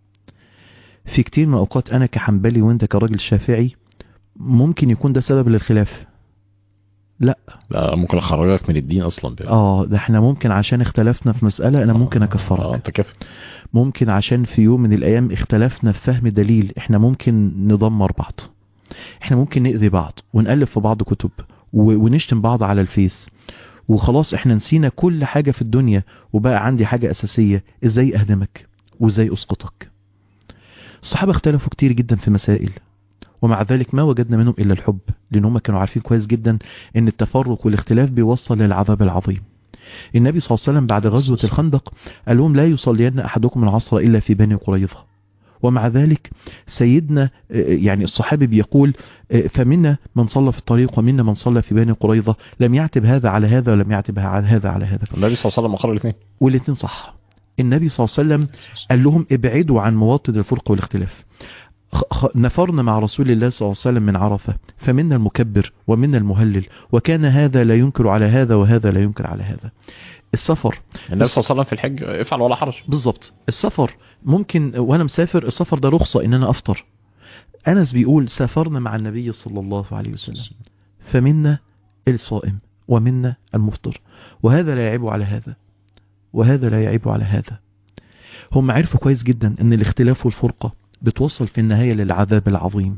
في كتير من الأوقات أنا كحنبلي وأنت كراجل شافعي ممكن يكون ده سبب للخلاف لا ممكن اخرجك من الدين اصلا بقى. اه ده احنا ممكن عشان اختلفنا في مسألة أنا ممكن اه أكفرك انت كيف ممكن عشان في يوم من الأيام اختلفنا في فهم دليل احنا ممكن ندمر بعض احنا ممكن نأذي بعض ونألف في بعض كتب و- ونشتم بعض على الفيس وخلاص احنا نسينا كل حاجة في الدنيا وبقى عندي حاجة أساسية ازاي أهدمك وازاي أسقطك الصحابة اختلفوا كتير جدا في مسائل ومع ذلك ما وجدنا منهم إلا الحب لأن هم كانوا عارفين كويس جدا ان التفرق والاختلاف بيوصل للعذاب العظيم النبي صلى الله عليه وسلم بعد غزوة الخندق قال لهم لا يصلين أحدكم العصر إلا في بني قريظة ومع ذلك سيدنا آه، يعني الصحابي بيقول آه، فمنا من صلى في الطريق ومنا من صلى في بني قريظة لم يعتب هذا على هذا ولم يعتب على هذا على هذا النبي صلى الله عليه وسلم اخر الاثنين والاثنين صح النبي صلى الله عليه وسلم قال لهم ابعدوا عن مواطن الفرقة والاختلاف خ- خ- نفرنا مع رسول الله صلى الله عليه وسلم من عرفة فمنا المكبر ومنا المهلل وكان هذا لا ينكر على هذا وهذا لا ينكر على هذا السفر النبي صلى الله عليه وسلم في الحج افعل ولا حرج بالظبط السفر ممكن وانا مسافر السفر ده رخصة ان انا افطر انس بيقول سافرنا مع النبي صلى الله عليه وسلم فمنا الصائم ومنا المفطر وهذا لا يعيب على هذا وهذا لا يعيب على هذا هم عرفوا كويس جدا ان الاختلاف والفرقة بتوصل في النهاية للعذاب العظيم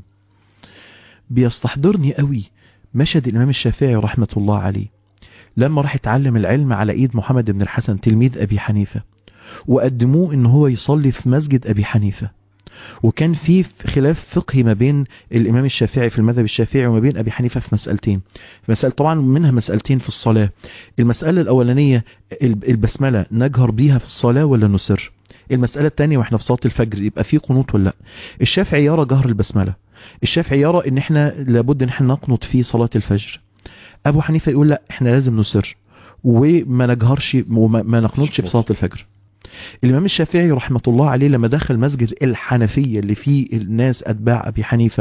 بيستحضرني قوي مشهد الامام الشافعي رحمة الله عليه لما راح يتعلم العلم على ايد محمد بن الحسن تلميذ ابي حنيفة وقدموه ان هو يصلي في مسجد ابي حنيفة وكان في خلاف فقهي ما بين الامام الشافعي في المذهب الشافعي وما بين ابي حنيفه في مسالتين في مسألة طبعا منها مسالتين في الصلاه المساله الاولانيه الب- البسمله نجهر بيها في الصلاه ولا نسر المساله الثانيه واحنا في صلاه الفجر يبقى في قنوت ولا لا الشافعي يرى جهر البسمله الشافعي يرى ان احنا لابد ان احنا نقنط في صلاه الفجر ابو حنيفه يقول لا احنا لازم نسر وما نجهرش وما ما نقنطش في صلاه الفجر الإمام الشافعي رحمة الله عليه لما دخل مسجد الحنفية اللي فيه الناس أتباع أبي حنيفة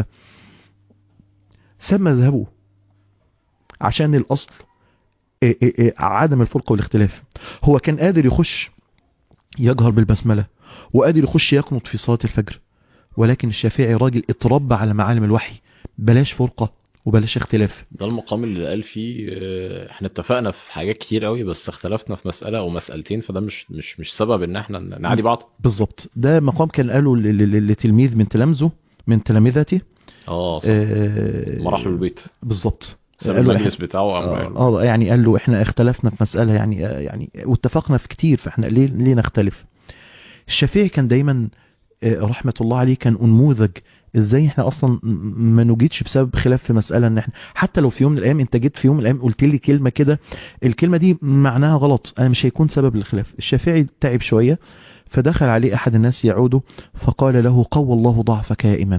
ساب مذهبه عشان الأصل إيه إيه إيه عدم الفرقة والاختلاف هو كان قادر يخش يجهر بالبسملة وقادر يخش يقنط في صلاة الفجر ولكن الشافعي راجل اتربى على معالم الوحي بلاش فرقة وبلاش اختلاف ده المقام اللي قال فيه آه، احنا اتفقنا في حاجات كتير قوي بس اختلفنا في مسألة او مسألتين فده مش مش مش سبب ان احنا نعادي بعض بالظبط ده مقام كان قاله ل- ل- لتلميذ من تلامذه من تلامذته اه صح. آه، لما راح له البيت بالظبط ساب قال له المجلس بتاعه قام قال- اه آه، يعني قال له احنا اختلفنا في مسألة يعني آه، يعني واتفقنا في كتير فاحنا ليه ليه نختلف الشافعي كان دايما آه، رحمة الله عليه كان انموذج ازاي احنا اصلا م- ما نجيتش بسبب خلاف في مسألة ان احنا حتى لو في يوم من الايام انت جيت في يوم من الايام قلت لي كلمة كده الكلمة دي معناها غلط انا مش هيكون سبب للخلاف الشافعي تعب شوية فدخل عليه احد الناس يعوده فقال له قوى الله ضعفك يا امام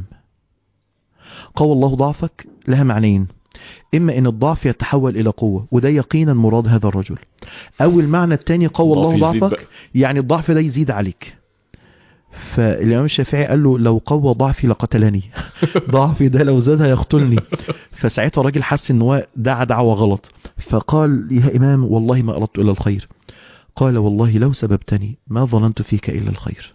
قوى الله ضعفك لها معنيين اما ان الضعف يتحول الى قوة وده يقينا مراد هذا الرجل او المعنى الثاني قوى الله الله يزيد ضعفك بقى. يعني الضعف ده يزيد عليك فالامام الشافعي قال له لو قوى ضعفي لقتلني ضعفي ده لو زاد هيقتلني فساعتها الراجل حس ان هو دعا دعوه غلط فقال يا امام والله ما اردت الا الخير قال والله لو سببتني ما ظننت فيك الا الخير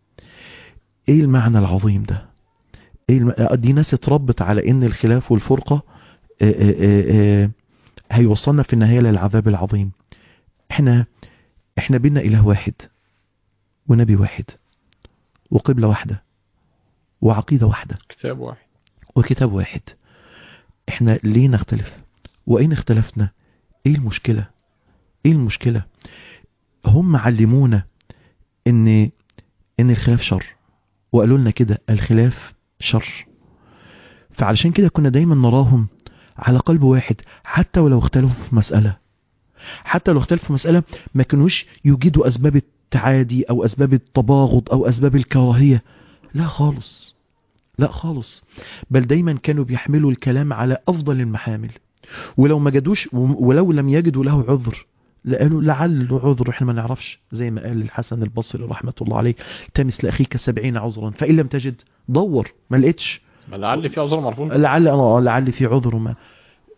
ايه المعنى العظيم ده ايه الم... دي ناس اتربت على ان الخلاف والفرقه آه، آه، آه، آه، هيوصلنا في النهايه للعذاب العظيم احنا احنا بينا اله واحد ونبي واحد وقبله واحده وعقيده واحده كتاب واحد وكتاب واحد احنا ليه نختلف وإن اختلفنا ايه المشكلة ايه المشكلة هم علمونا ان ان الخلاف شر وقالوا لنا كده الخلاف شر فعلشان كده كنا دايما نراهم على قلب واحد حتى ولو اختلفوا في مسألة حتى لو اختلفوا في مسألة ما كانوش يوجدوا أسباب التعادي أو أسباب التباغض أو أسباب الكراهية لا خالص لا خالص بل دايما كانوا بيحملوا الكلام على أفضل المحامل ولو ما جدوش ولو لم يجدوا له عذر قالوا لعل له عذر احنا ما نعرفش زي ما قال الحسن البصري رحمة الله عليه التمس لأخيك سبعين عذرا فإن لم تجد دور ما لقيتش ما لعل في عذر مرفوض لعل انا لعل في عذر ما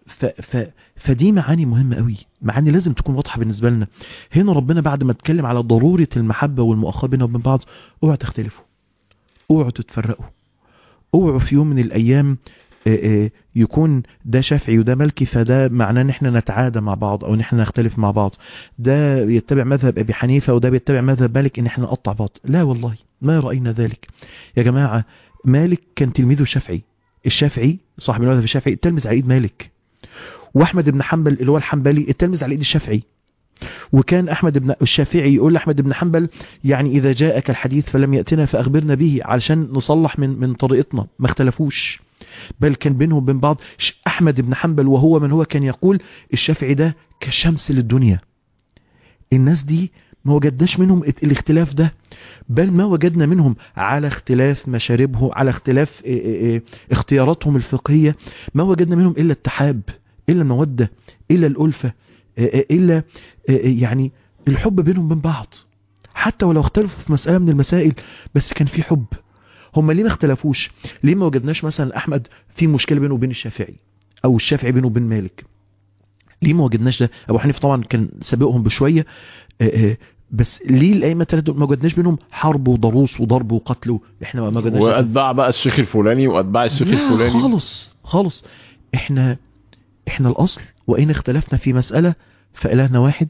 ف ف فدي معاني مهمة قوي معاني لازم تكون واضحة بالنسبة لنا هنا ربنا بعد ما اتكلم على ضرورة المحبة والمؤاخاة بيننا وبين بعض اوعوا تختلفوا اوعوا تتفرقوا اوعوا في يوم من الايام آه، آه، يكون ده شافعي وده مالكي فده معناه ان احنا نتعادى مع بعض او ان احنا نختلف مع بعض ده يتبع مذهب ابي حنيفه وده بيتبع مذهب مالك ان احنا نقطع بعض لا والله ما راينا ذلك يا جماعه مالك كان تلميذه الشافعي الشافعي صاحب المذهب الشافعي التلمذ على ايد مالك واحمد بن حنبل اللي هو الحنبلي التلمذ على ايد الشافعي وكان احمد بن الشافعي يقول لاحمد بن حنبل يعني اذا جاءك الحديث فلم ياتنا فاخبرنا به علشان نصلح من من طريقتنا ما اختلفوش بل كان بينهم وبين بعض ش- احمد بن حنبل وهو من هو كان يقول الشافعي ده كشمس للدنيا الناس دي ما وجدناش منهم ات- الاختلاف ده بل ما وجدنا منهم على اختلاف مشاربه على اختلاف اه، اه، اه، اختياراتهم الفقهية ما وجدنا منهم إلا التحاب إلا المودة إلا الألفة اه، اه، إلا اه، اه، يعني الحب بينهم وبين بعض حتى ولو اختلفوا في مسألة من المسائل بس كان في حب هم ليه ما اختلفوش ليه ما وجدناش مثلا أحمد في مشكلة بينه وبين الشافعي أو الشافعي بينه وبين مالك ليه ما وجدناش ده ابو حنيفه طبعا كان سابقهم بشويه آه، آه، بس ليه الائمه الثلاثه دول ما وجدناش بينهم حرب وضروس وضرب وقتل احنا ما وجدناش ده. واتباع بقى الشيخ الفلاني واتباع الشيخ لا الفلاني خالص خالص احنا احنا الاصل وان اختلفنا في مساله فالهنا واحد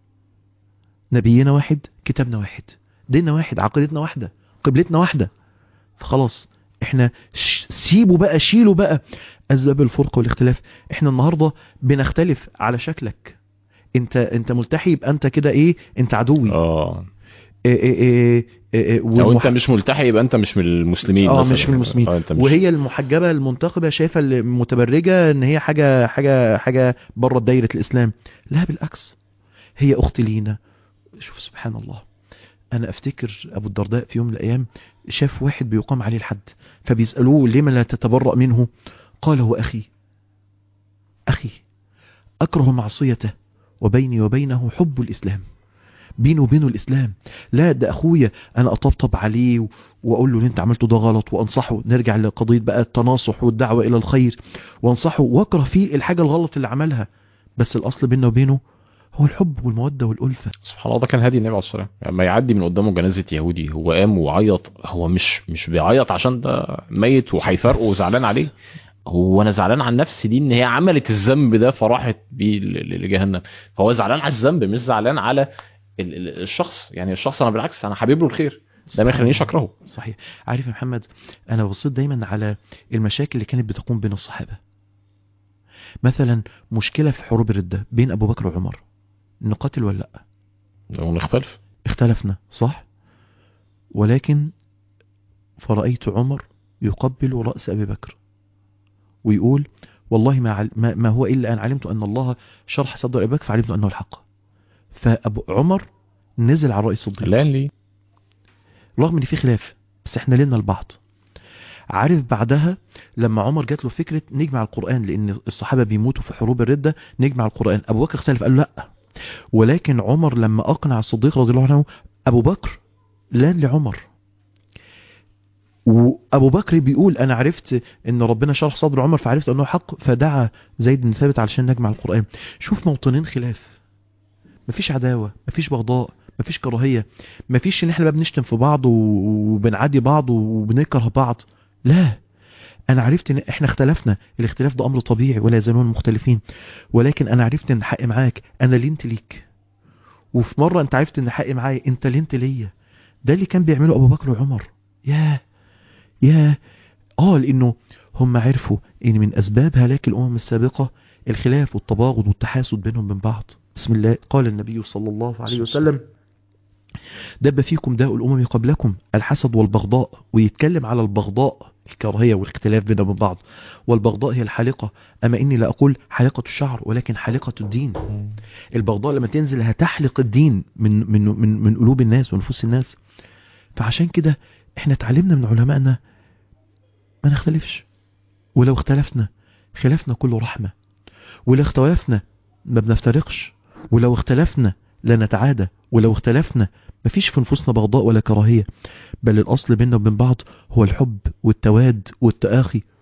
نبينا واحد كتابنا واحد ديننا واحد عقيدتنا واحده قبلتنا واحده فخلاص احنا ش- سيبوا بقى شيلوا بقى اسباب الفرقه والاختلاف احنا النهارده بنختلف على شكلك انت انت ملتحي يبقى انت كده ايه انت عدوي اه إيه إيه إيه إيه إيه لو والمح- انت مش ملتحي يبقى انت مش من المسلمين اه مثلا. مش من المسلمين اه انت مش وهي المحجبه المنتقبه شايفه المتبرجه ان هي حاجه حاجه حاجه بره دايره الاسلام لا بالعكس هي اخت لينا شوف سبحان الله انا افتكر ابو الدرداء في يوم من الايام شاف واحد بيقام عليه الحد فبيسالوه لما لا تتبرأ منه قال هو اخي اخي اكره معصيته وبيني وبينه حب الاسلام بينه وبينه الاسلام لا ده اخويا انا اطبطب عليه و- واقول له اللي انت عملته ده غلط وانصحه نرجع لقضيه بقى التناصح والدعوه الى الخير وانصحه واكره فيه الحاجه الغلط اللي عملها بس الاصل بيننا وبينه هو الحب والموده والالفه سبحان الله ده كان هادي النبي عليه الصلاه والسلام لما يعدي من قدامه جنازه يهودي هو قام وعيط هو مش مش بيعيط عشان ده ميت وهيفرقه وزعلان عليه هو انا زعلان عن نفسي دي ان هي عملت الذنب ده فراحت بيه ل- ل- لجهنم فهو زعلان على الذنب مش زعلان على ال- ال- الشخص يعني الشخص انا بالعكس انا حبيب له الخير ده ما يخلينيش اكرهه صحيح عارف يا محمد انا بصيت دايما على المشاكل اللي كانت بتقوم بين الصحابه مثلا مشكله في حروب الرده بين ابو بكر وعمر نقاتل ولا لا لو نختلف اختلفنا صح ولكن فرأيت عمر يقبل رأس أبي بكر ويقول والله ما, عل... ما, ما هو إلا أن علمت أن الله شرح صدر أبي بكر فعلمت أنه الحق فأبو عمر نزل على رئيس الصديق لان ليه رغم ان في خلاف بس احنا لنا البعض عارف بعدها لما عمر جات له فكره نجمع القران لان الصحابه بيموتوا في حروب الرده نجمع القران ابو بكر اختلف قال له لا ولكن عمر لما اقنع الصديق رضي الله عنه ابو بكر لان لعمر وابو بكر بيقول انا عرفت ان ربنا شرح صدر عمر فعرفت انه حق فدعا زيد بن ثابت علشان نجمع القران شوف موطنين خلاف مفيش عداوه مفيش بغضاء مفيش كراهيه مفيش ان احنا بقى بنشتم في بعض و- وبنعادي بعض وبنكره بعض لا انا عرفت ان احنا اختلفنا الاختلاف ده امر طبيعي ولا يزالون مختلفين ولكن انا عرفت ان حقي معاك انا ليه انت ليك وفي مره انت عرفت ان حقي معايا انت ليه انت ليا ده اللي كان بيعمله ابو بكر وعمر ياه ياه اه لانه هم عرفوا ان من اسباب هلاك الامم السابقه الخلاف والتباغض والتحاسد بينهم من بعض بسم الله قال النبي صلى الله عليه وسلم دب فيكم داء الأمم قبلكم الحسد والبغضاء ويتكلم على البغضاء الكراهية والاختلاف بيننا وبين بعض والبغضاء هي الحالقة أما إني لا أقول حالقة الشعر ولكن حالقة الدين البغضاء لما تنزل هتحلق الدين من من من من قلوب الناس ونفوس الناس فعشان كده احنا اتعلمنا من علمائنا ما نختلفش ولو اختلفنا خلافنا كله رحمة ولو اختلفنا ما بنفترقش ولو اختلفنا لا نتعادى ولو اختلفنا مفيش في نفوسنا بغضاء ولا كراهية بل الأصل بيننا وبين بعض هو الحب والتواد والتآخي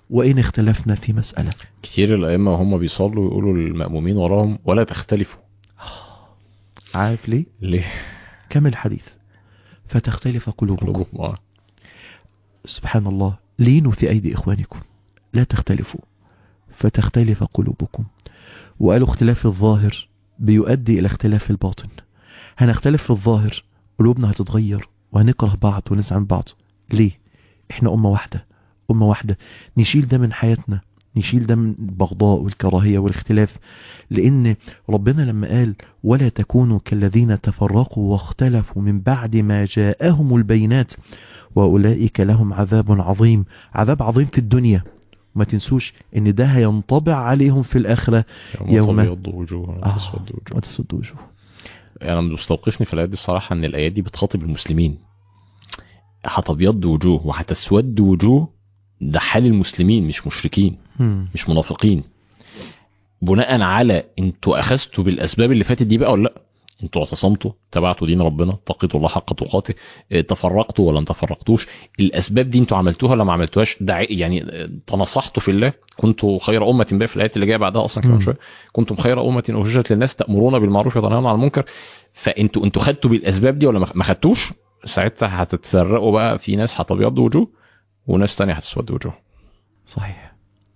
وإن اختلفنا في مسألة كتير الائمه وهم بيصلوا يقولوا للمامومين وراهم ولا تختلفوا عارف ليه؟ ليه كمل الحديث فتختلف قلوبكم قلوبكم اه سبحان الله لينوا في أيدي إخوانكم لا تختلفوا فتختلف قلوبكم وقالوا اختلاف الظاهر بيؤدي إلى اختلاف الباطن هنختلف في الظاهر قلوبنا هتتغير وهنكره بعض ونزعل بعض ليه؟ احنا أمة واحدة أمة واحدة نشيل ده من حياتنا نشيل ده من البغضاء والكراهية والاختلاف لأن ربنا لما قال ولا تكونوا كالذين تفرقوا واختلفوا من بعد ما جاءهم البينات وأولئك لهم عذاب عظيم عذاب عظيم في الدنيا وما تنسوش ان ده هينطبع عليهم في الآخرة يوم- تبيض وجوه وتسود وجوه وتسد وجوه يعني اللي مستوقفني في الايات دي الصراحه ان الايات دي بتخاطب المسلمين هتبيض وجوه وهتسود وجوه ده حال المسلمين مش مشركين هم. مش منافقين بناء على انتوا اخذتوا بالاسباب اللي فاتت دي بقى ولا لا انتوا اعتصمتوا تبعتوا دين ربنا اتقيتوا الله حق تقاته اه، تفرقتوا ولا ما تفرقتوش الاسباب دي انتوا عملتوها ولا ما عملتوهاش دع... يعني اه، تنصحتوا في الله كنتوا خير امه بقى في الايات اللي جايه بعدها اصلا كمان مم. شويه كنتم خير امه اخرجت للناس تامرون بالمعروف وتنهون عن المنكر فانتوا انتوا خدتوا بالاسباب دي ولا ما ما خدتوش ساعتها هتتفرقوا بقى في ناس هتبيض وجوه وناس تانية هتسود وجوه صحيح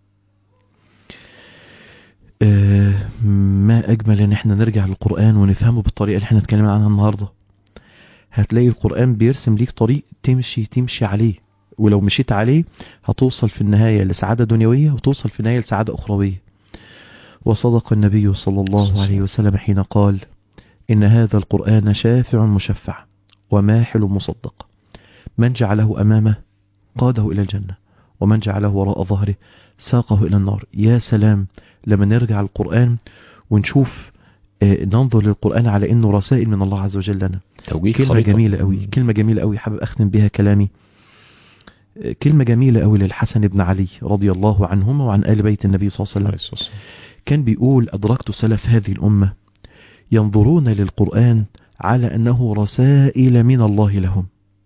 آه، ما أجمل إن احنا نرجع للقرآن ونفهمه بالطريقة اللي احنا اتكلمنا عنها النهاردة هتلاقي القرآن بيرسم ليك طريق تمشي تمشي عليه ولو مشيت عليه هتوصل في النهاية لسعادة دنيوية وتوصل في النهاية لسعادة أخروية وصدق النبي صلى الله عليه وسلم حين قال إن هذا القرآن شافع مشفع وماحل مصدق من جعله أمامه قاده إلى الجنة ومن جعله وراء ظهره ساقه إلى النار يا سلام لما نرجع القرآن ونشوف آه، ننظر للقرآن على إنه رسائل من الله عز وجل لنا توجيه كلمة خريطة. جميلة قوي كلمة جميلة قوي حابب أختم بها كلامي آه، كلمة جميلة قوي للحسن بن علي رضي الله عنهما وعن آل بيت النبي صلى الله عليه عليه وسلم الصلاة والسلام. كان بيقول أدركت سلف هذه الأمة ينظرون للقرآن على أنه رسائل من الله لهم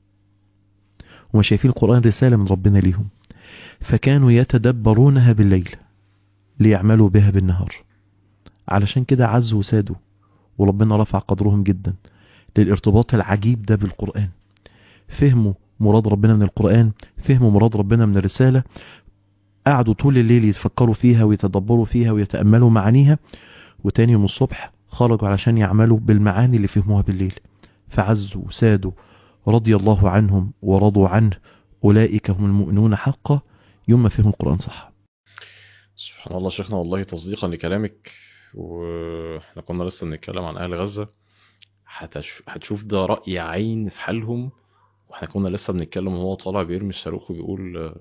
وما شايفين القرآن رسالة من ربنا ليهم فكانوا يتدبرونها بالليل ليعملوا بها بالنهار علشان كده عزوا وسادوا وربنا رفع قدرهم جدا للارتباط العجيب ده بالقرآن فهموا مراد ربنا من القرآن فهموا مراد ربنا من الرسالة قعدوا طول الليل يتفكروا فيها ويتدبروا فيها ويتأملوا معانيها وتاني يوم الصبح خرجوا علشان يعملوا بالمعاني اللي فهموها بالليل فعزوا وسادوا رضي الله عنهم ورضوا عنه أولئك هم المؤمنون حقا يوم ما فهموا القرآن صح سبحان الله شيخنا والله تصديقا لكلامك واحنا كنا لسه بنتكلم عن اهل غزه هتش... هتشوف ده راي عين في حالهم واحنا كنا لسه بنتكلم وهو طالع بيرمي الصاروخ وبيقول آه،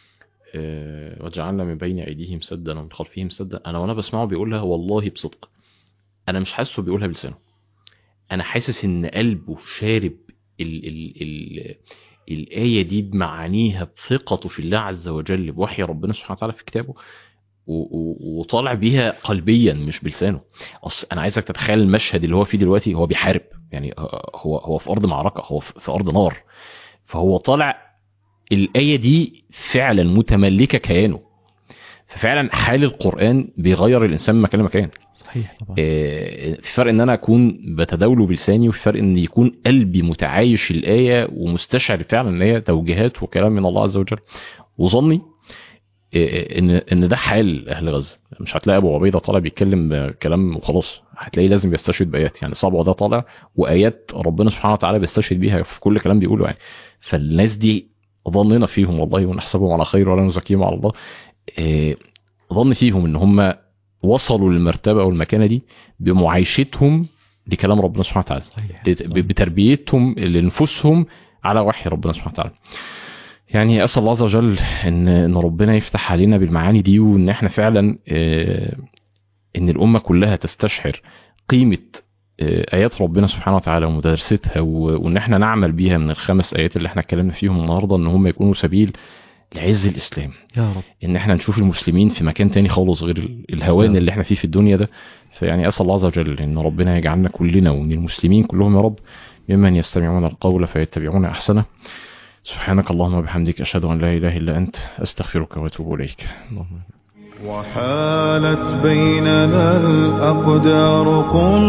آه، وجعلنا من بين ايديهم سدا ومن خلفهم سدا انا وانا بسمعه بيقولها والله بصدق انا مش حاسه بيقولها بلسانه انا حاسس ان قلبه شارب ال ال ال الآية دي بمعانيها بثقته في الله عز وجل بوحي ربنا سبحانه وتعالى في كتابه و- و- وطالع بيها قلبيا مش بلسانه اصل انا عايزك تتخيل المشهد اللي هو فيه دلوقتي هو بيحارب يعني هو هو في ارض معركه هو في في ارض نار فهو طالع الايه دي فعلا متملكه كيانه ففعلا حال القران بيغير الانسان من مكان لمكان صحيح طبعا آه، في فرق ان انا اكون بتداوله بلساني وفي فرق ان يكون قلبي متعايش الايه ومستشعر فعلا ان هي توجيهات وكلام من الله عز وجل وظني آه، ان ان ده حال اهل غزه مش هتلاقي ابو عبيده طالع بيتكلم آه، كلام وخلاص هتلاقيه لازم بيستشهد بايات يعني صعب ده طالع وايات ربنا سبحانه وتعالى بيستشهد بيها في كل كلام بيقوله يعني فالناس دي ظننا فيهم والله ونحسبهم على خير ولا نزكيهم على الله آه، ظن فيهم ان هم وصلوا للمرتبه او المكانه دي بمعايشتهم لكلام ربنا سبحانه وتعالى صحيح ب- بتربيتهم لنفوسهم على وحي ربنا سبحانه وتعالى يعني اسال الله عز وجل ان ان ربنا يفتح علينا بالمعاني دي وان احنا فعلا آه، ان الامه كلها تستشعر قيمه آه، ايات ربنا سبحانه وتعالى ومدارستها و- وان احنا نعمل بيها من الخمس ايات اللي احنا اتكلمنا فيهم النهارده ان هم يكونوا سبيل لعز الاسلام يا رب ان احنا نشوف المسلمين في مكان تاني خالص غير ال- الهوان نعم. اللي احنا فيه في الدنيا ده فيعني اسال الله عز وجل ان ربنا يجعلنا كلنا وان المسلمين كلهم يا رب ممن يستمعون القول فيتبعون احسنه سبحانك اللهم وبحمدك أشهد أن لا إله إلا أنت أستغفرك وأتوب إليك اللهم وحالت بيننا الأقدار قل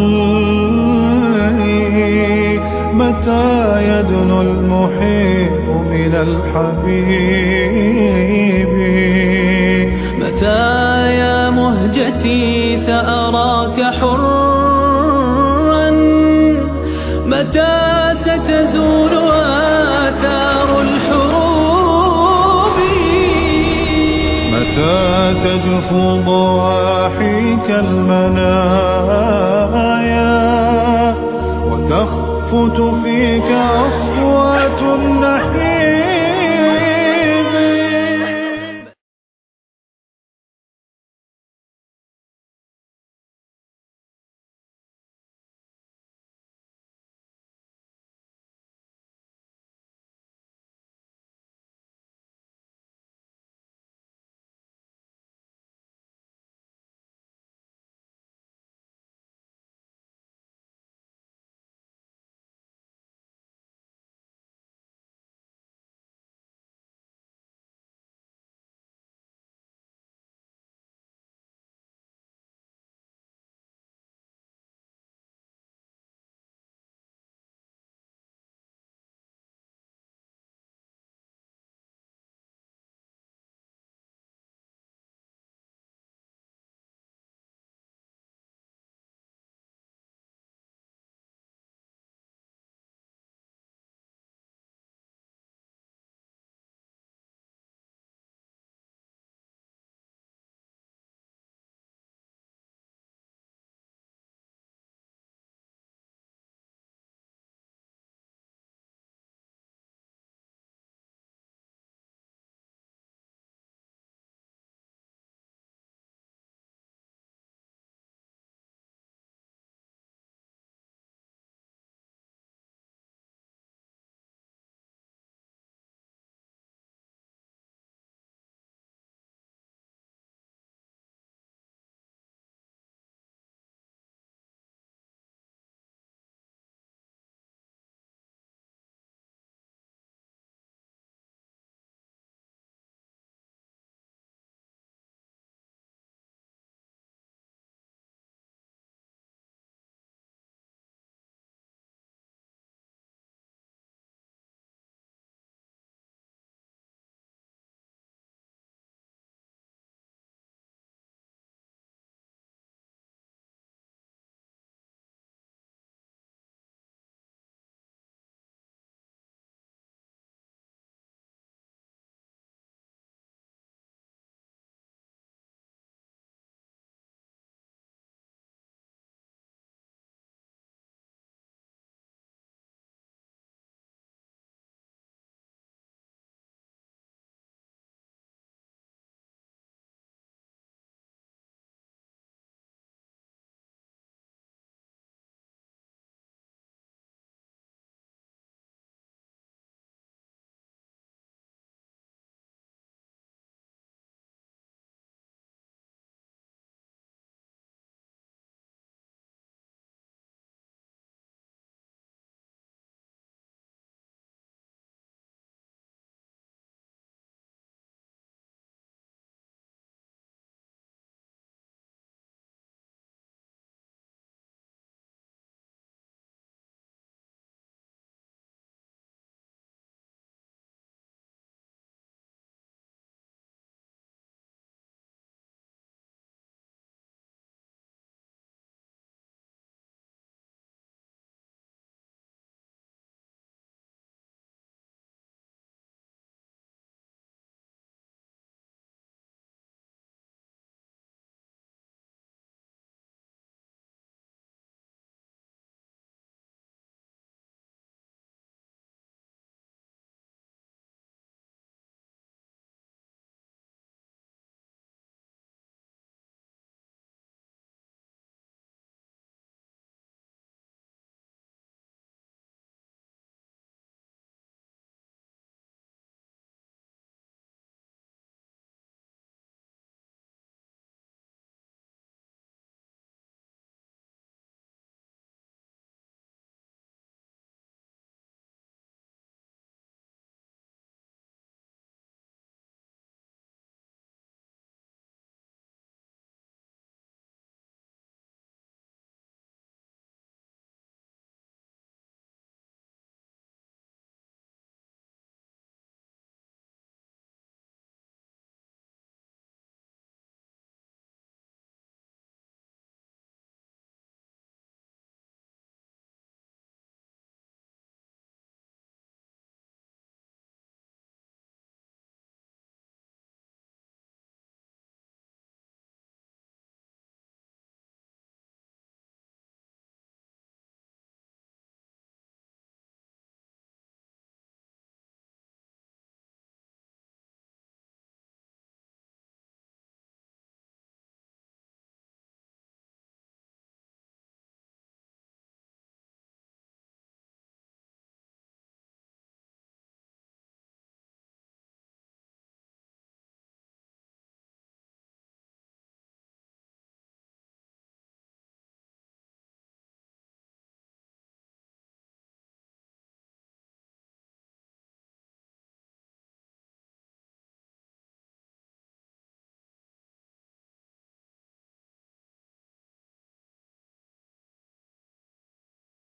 لي متى يدنو المحيط من الحبيب متى يا مهجتي سأراك حرا متى ستزول آثار الحروب متى تجفو ضواحيك المنايا وتخفت فيك أصوات النحل